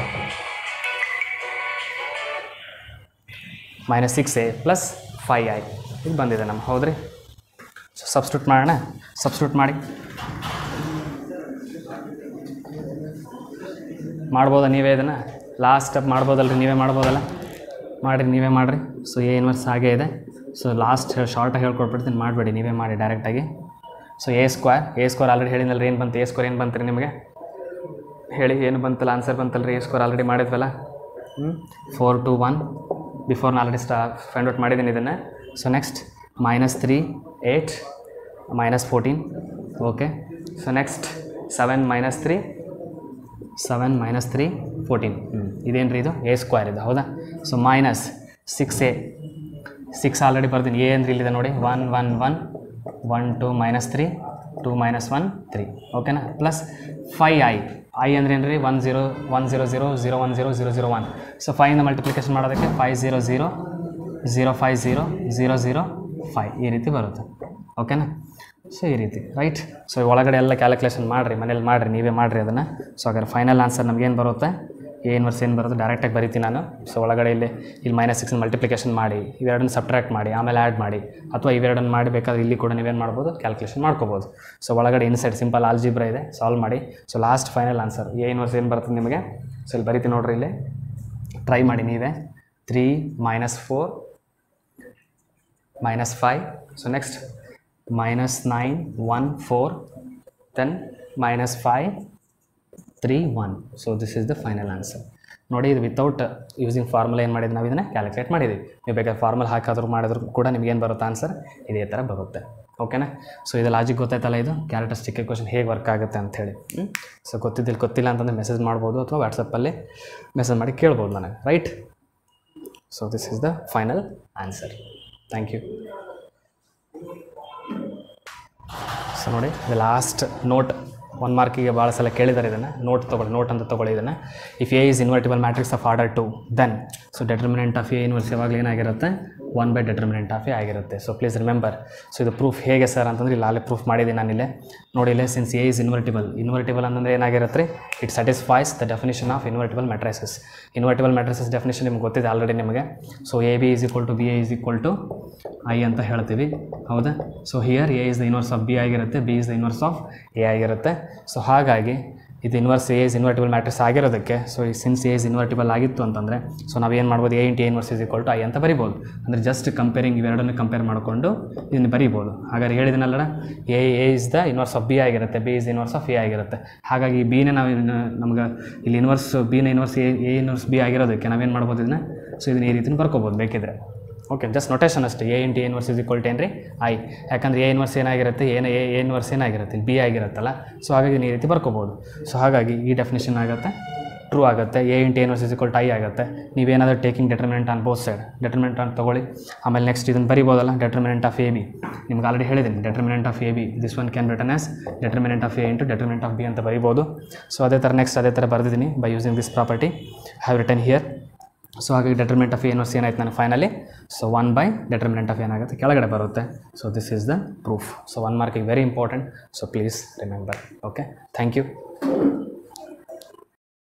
minus six A plus five I ಇದು ಬಂದಿದೆ ನಮ್ಗೆ ಹೌದ್ರಿ ಸೊ ಸಬ್ಸ್ಟಿಟ್ಯೂಟ್ ಮಾಡೋಣ ಸಬ್ಸ್ಟಿಟ್ಯೂಟ್ ಮಾಡಿ ಮಾಡ್ಬೋದಾ ನೀವೇ ಇದನ್ನು ಲಾಸ್ಟ್ ಸ್ಟೆಪ್ ಮಾಡ್ಬೋದಲ್ರಿ ನೀವೇ ಮಾಡ್ಬೋದಲ್ಲ ಮಾಡಿರಿ ನೀವೇ ಮಾಡಿರಿ ಸೊ ಎ ಇನ್ವರ್ಸ್ ಹಾಗೇ ಇದೆ ಸೊ ಲಾಸ್ಟ್ ಶಾರ್ಟಾಗಿ ಹೇಳ್ಕೊಟ್ಬಿಡ್ತೀನಿ ಮಾಡಬೇಡಿ ನೀವೇ ಮಾಡಿ ಡೈರೆಕ್ಟಾಗಿ so A square A square already ಹೇಳಿದ್ನಲ್ರಿ ಏನು ಬಂತು ಎ ಸ್ಕ್ವೇರ್ ಏನು ಬಂತು ರೀ ನಿಮಗೆ ಹೇಳಿ ಏನು ಬಂತಲ್ಲ ಆನ್ಸರ್ ಬಂತಲ್ಲ ರೀ ಎ ಸ್ಕ್ವೇರ್ ಆಲ್ರೆಡಿ ಮಾಡಿದ್ವಲ್ಲ ಹ್ಞೂ ಫೋರ್ ಟು ಒನ್ ಬಿಫೋರ್ ನಾನು ಆಲ್ರೆಡಿ ಸ್ಟಾ ಫೈಂಡ್ ಔಟ್ ಮಾಡಿದ್ದೀನಿ ಇದನ್ನು so next minus three eight minus fourteen okay so next seven minus three seven minus three fourteen ಹ್ಞೂ ಇದೇನು ರೀ ಇದು ಎ ಸ್ಕ್ವೇರ್ ಇದು ಹೌದಾ so minus six A six already ಬರ್ತೀನಿ ಎ ಅಂದ್ರೆ ಇಲ್ಲಿದೆ ನೋಡಿ one one one one two minus three two minus one three ಓಕೆನಾ ಪ್ಲಸ್ ಫೈ ಐ ಐ ಅಂದ್ರೆ ಏನು ರೀ one zero one zero zero zero one zero zero zero one so ಫೈಯಿಂದ multiplication ಮಾಡೋದಕ್ಕೆ five zero zero zero five zero zero zero five ಈ ರೀತಿ ಬರುತ್ತೆ ಓಕೆನಾ ಸೊ ಈ ರೀತಿ ರೈಟ್ ಸೊ ಒಳಗಡೆ ಎಲ್ಲ ಕ್ಯಾಲ್ಕುಲೇಷನ್ ಮಾಡಿರಿ ಮನೇಲಿ ಮಾಡಿರಿ ನೀವೇ ಮಾಡಿರಿ ಅದನ್ನು ಸೊ ಹಾಗಾದ್ರೆ ಫೈನಲ್ ಆನ್ಸರ್ ನಮಗೇನು ಬರುತ್ತೆ ಎ ಇನ್ವರ್ಸ್ ಏನು ಬರುತ್ತೆ ಡೈರೆಕ್ಟಾಗಿ ಬರಿತೀನಿ ನಾನು ಸೊ ಒಳಗಡೆ ಇಲ್ಲಿ ಇಲ್ಲಿ ಮೈನಸ್ ಸಿಕ್ಸ್ ಮಲ್ಟಿಪ್ಲಿಕೇಶನ್ ಮಾಡಿ ಇವೆರಡನ್ನ ಸಬ್ಟ್ರಾಕ್ಟ್ ಮಾಡಿ ಆಮೇಲೆ ಆ್ಯಡ್ ಮಾಡಿ ಅಥವಾ ಇವೆರಡನ್ನು ಮಾಡಿ ಬೇಕಾದ್ರೆ ಇಲ್ಲಿ ಕೂಡ ನೀವೇನು ಮಾಡ್ಬೋದು ಕ್ಯಾಲ್ಕುಲೇಷನ್ ಮಾಡ್ಕೋಬೋದು ಸೊ ಒಳಗಡೆ ಇನ್ಸೈಡ್ ಸಿಂಪಲ್ ಆಲ್ಜಿಬ್ರ ಇದೆ ಸಾಲ್ವ್ ಮಾಡಿ so last final answer A inverse ಏನು ಬರ್ತದೆ ನಿಮಗೆ ಸೊ ಇಲ್ಲಿ ಬರಿತೀನಿ ನೋಡ್ರಿ ಇಲ್ಲಿ ಟ್ರೈ ಮಾಡಿ ನೀವೇ three minus four minus 5 so next minus 9 1 4 then minus 5 3 1 so this is the final answer ನೋಡಿ ಇದು ವಿತೌಟ್ ಯೂಸಿಂಗ್ ಫಾರ್ಮುಲಾ ಏನು ಮಾಡಿದ್ವಿ ನಾವು ಇದನ್ನು ಕ್ಯಾಲ್ಕುಲೇಟ್ ಮಾಡಿದ್ದೀವಿ ನೀವು ಬೇಕಾದ್ರೆ ಫಾರ್ಮುಲಾ ಹಾಕಾದ್ರೂ ಮಾಡಿದ್ರು ಕೂಡ ನಿಮ್ಗೇನು ಬರುತ್ತೆ ಆನ್ಸರ್ ಇದೇ ಥರ ಬರುತ್ತೆ ಓಕೆನಾ ಸೊ ಇದು ಲಾಜಿಕ್ ಗೊತ್ತಾಯ್ತಲ್ಲ ಇದು ಕ್ಯಾರೆಕ್ಟರಿಸ್ಟಿಕ್ ಕ್ವಶನ್ ಹೇಗೆ ವರ್ಕ್ ಆಗುತ್ತೆ ಅಂಥೇಳಿ ಸೊ ಗೊತ್ತಿದ್ದಿಲ್ಲ ಗೊತ್ತಿಲ್ಲ ಅಂತಂದರೆ ಮೆಸೇಜ್ ಮಾಡ್ಬೋದು ಅಥವಾ ವಾಟ್ಸಪ್ಪಲ್ಲಿ ಮೆಸೇಜ್ ಮಾಡಿ ಕೇಳ್ಬೋದು ನನಗೆ right so this is the final answer thank you so ನೋಡಿ ಇದು ಲಾಸ್ಟ್ ನೋಟ್ ಒನ್ ಮಾರ್ಕಿಗೆ ಭಾಳ ಸಲ ಕೇಳಿದ್ದಾರೆ ಇದನ್ನು ನೋಟ್ ತೊಗೊಳ್ಳಿ ನೋಟ್ ಅಂತ ತೊಗೊಳ್ಳಿ ಇದನ್ನು if A is invertible matrix of order two then so determinant of A inverse ಯಾವಾಗಲೂ ಏನಾಗಿರುತ್ತೆ one by determinant of A ಆಗಿರುತ್ತೆ ಸೊ ಪ್ಲೀಸ್ ರಿಮೆಂಬರ್ ಸೊ ಇದು ಪ್ರೂಫ್ ಹೇಗೆ ಸರ್ ಅಂತಂದ್ರೆ ಇಲ್ಲಿ ಅಲ್ಲೇ ಪ್ರೂಫ್ ಮಾಡಿದ್ದೀನಿ ನಾನಿಲ್ಲೇ ನೋಡಿ ಇಲ್ಲೇ since A is invertible invertible ಅಂತಂದರೆ ಏನಾಗಿರುತ್ತೆ ರೀ it satisfies the definition of invertible matrices invertible matrices definition ನಿಮ್ಗೆ ಗೊತ್ತಿದೆ ಆಲ್ರೆಡಿ ನಿಮಗೆ so A B is equal to B A is equal to I ಅಂತ ಹೇಳ್ತೀವಿ ಹೌದಾ so here A is the inverse of B ಆಗಿರುತ್ತೆ B is the inverse of A ಆಗಿರುತ್ತೆ so ಹಾಗಾಗಿ ಇದು inverse A is invertible matrix ಆಗಿರೋದಕ್ಕೆ so ಈ since A is invertible ಆಗಿತ್ತು ಅಂತಂದರೆ ಸೊ ನಾವು ಏನು ಮಾಡ್ಬೋದು A into A inverse is equal to I ಅಂತ ಬರಿಬೋದು ಅಂದರೆ ಜಸ್ಟ್ ಕಂಪೇರಿಂಗ್ ಇವೆರಡನ್ನು ಕಂಪೇರ್ ಮಾಡಿಕೊಂಡು ಇದನ್ನು ಬರಿಬೋದು ಹಾಗಾದ್ರೆ ಹೇಳಿದಿನಲ್ಲಡ A A is the inverse of B ಆಗಿರುತ್ತೆ B is inverse of A ಆಗಿರುತ್ತೆ ಹಾಗಾಗಿ ಬಿನೇ ನಾವು ನಮ್ಗೆ ಇಲ್ಲಿ ಇನ್ವರ್ಸ್ ಬಿನ inverse A A inverse B ಆಗಿರೋದಕ್ಕೆ ನಾವೇನು ಮಾಡ್ಬೋದು ಇದನ್ನ ಸೊ ಇದನ್ನ ಈ ರೀತಿ ಬರ್ಕೋಬೋದು ಬೇಕಿದ್ರೆ ಓಕೆ ಜಸ್ಟ್ ನೊಟೇಷನ್ ಅಷ್ಟೇ A into A inverse is equal to ಏನು ರೀ ಐ ಯಾಕಂದರೆ ಎ ಇನ್ವರ್ಸ್ ಏನಾಗಿರುತ್ತೆ ಏನು ಎ ಎ ಇನ್ವರ್ಸ್ ಏನಾಗಿರುತ್ತೆ ಇಲ್ಲಿ ಬಿ ಆಗಿರುತ್ತಲ್ಲ ಸೊ ಹಾಗಾಗಿ ನೀವು ಈ ರೀತಿ ಬರ್ಕೋಬೋದು ಸೊ ಹಾಗಾಗಿ ಈ ಡೆಫಿನೇಷನ್ ಆಗುತ್ತೆ ಟ್ರೂ ಆಗುತ್ತೆ A into inverse is equal to I ಆಗುತ್ತೆ ನೀವೇನಾದರೂ taking determinant on both side determinant ಅಂತ ತೊಗೊಳ್ಳಿ ಆಮೇಲೆ ನೆಕ್ಸ್ಟ್ ಇದನ್ನು ಬರಿಬೋದಲ್ಲ ಡೆಟರ್ಮಿನೆಂಟ್ ಆಫ್ ಎ ಬಿ ನಿಮ್ಗೆ ಆಲ್ರೆಡಿ ಹೇಳಿದ್ದೀನಿ determinant of A B this one can written as determinant of A into determinant of B ಅಂತ ಬರಿಬೋದು ಸೊ ಅದೇ ಥರ ನೆಕ್ಸ್ಟ್ ಅದೇ ಥರ ಬರೆದಿದ್ದೀನಿ by using this property have written here so ಹಾಗಾಗಿ ಡೆಟರ್ಮಿನೆಂಟ್ ಆಫ್ ಏನ್ವರ್ಸ್ ಏನಾಯ್ತು ನಾನು finally so one by determinant of ಏನಾಗುತ್ತೆ ಕೆಳಗಡೆ ಬರುತ್ತೆ so this is the proof so one marking very important so please remember okay thank you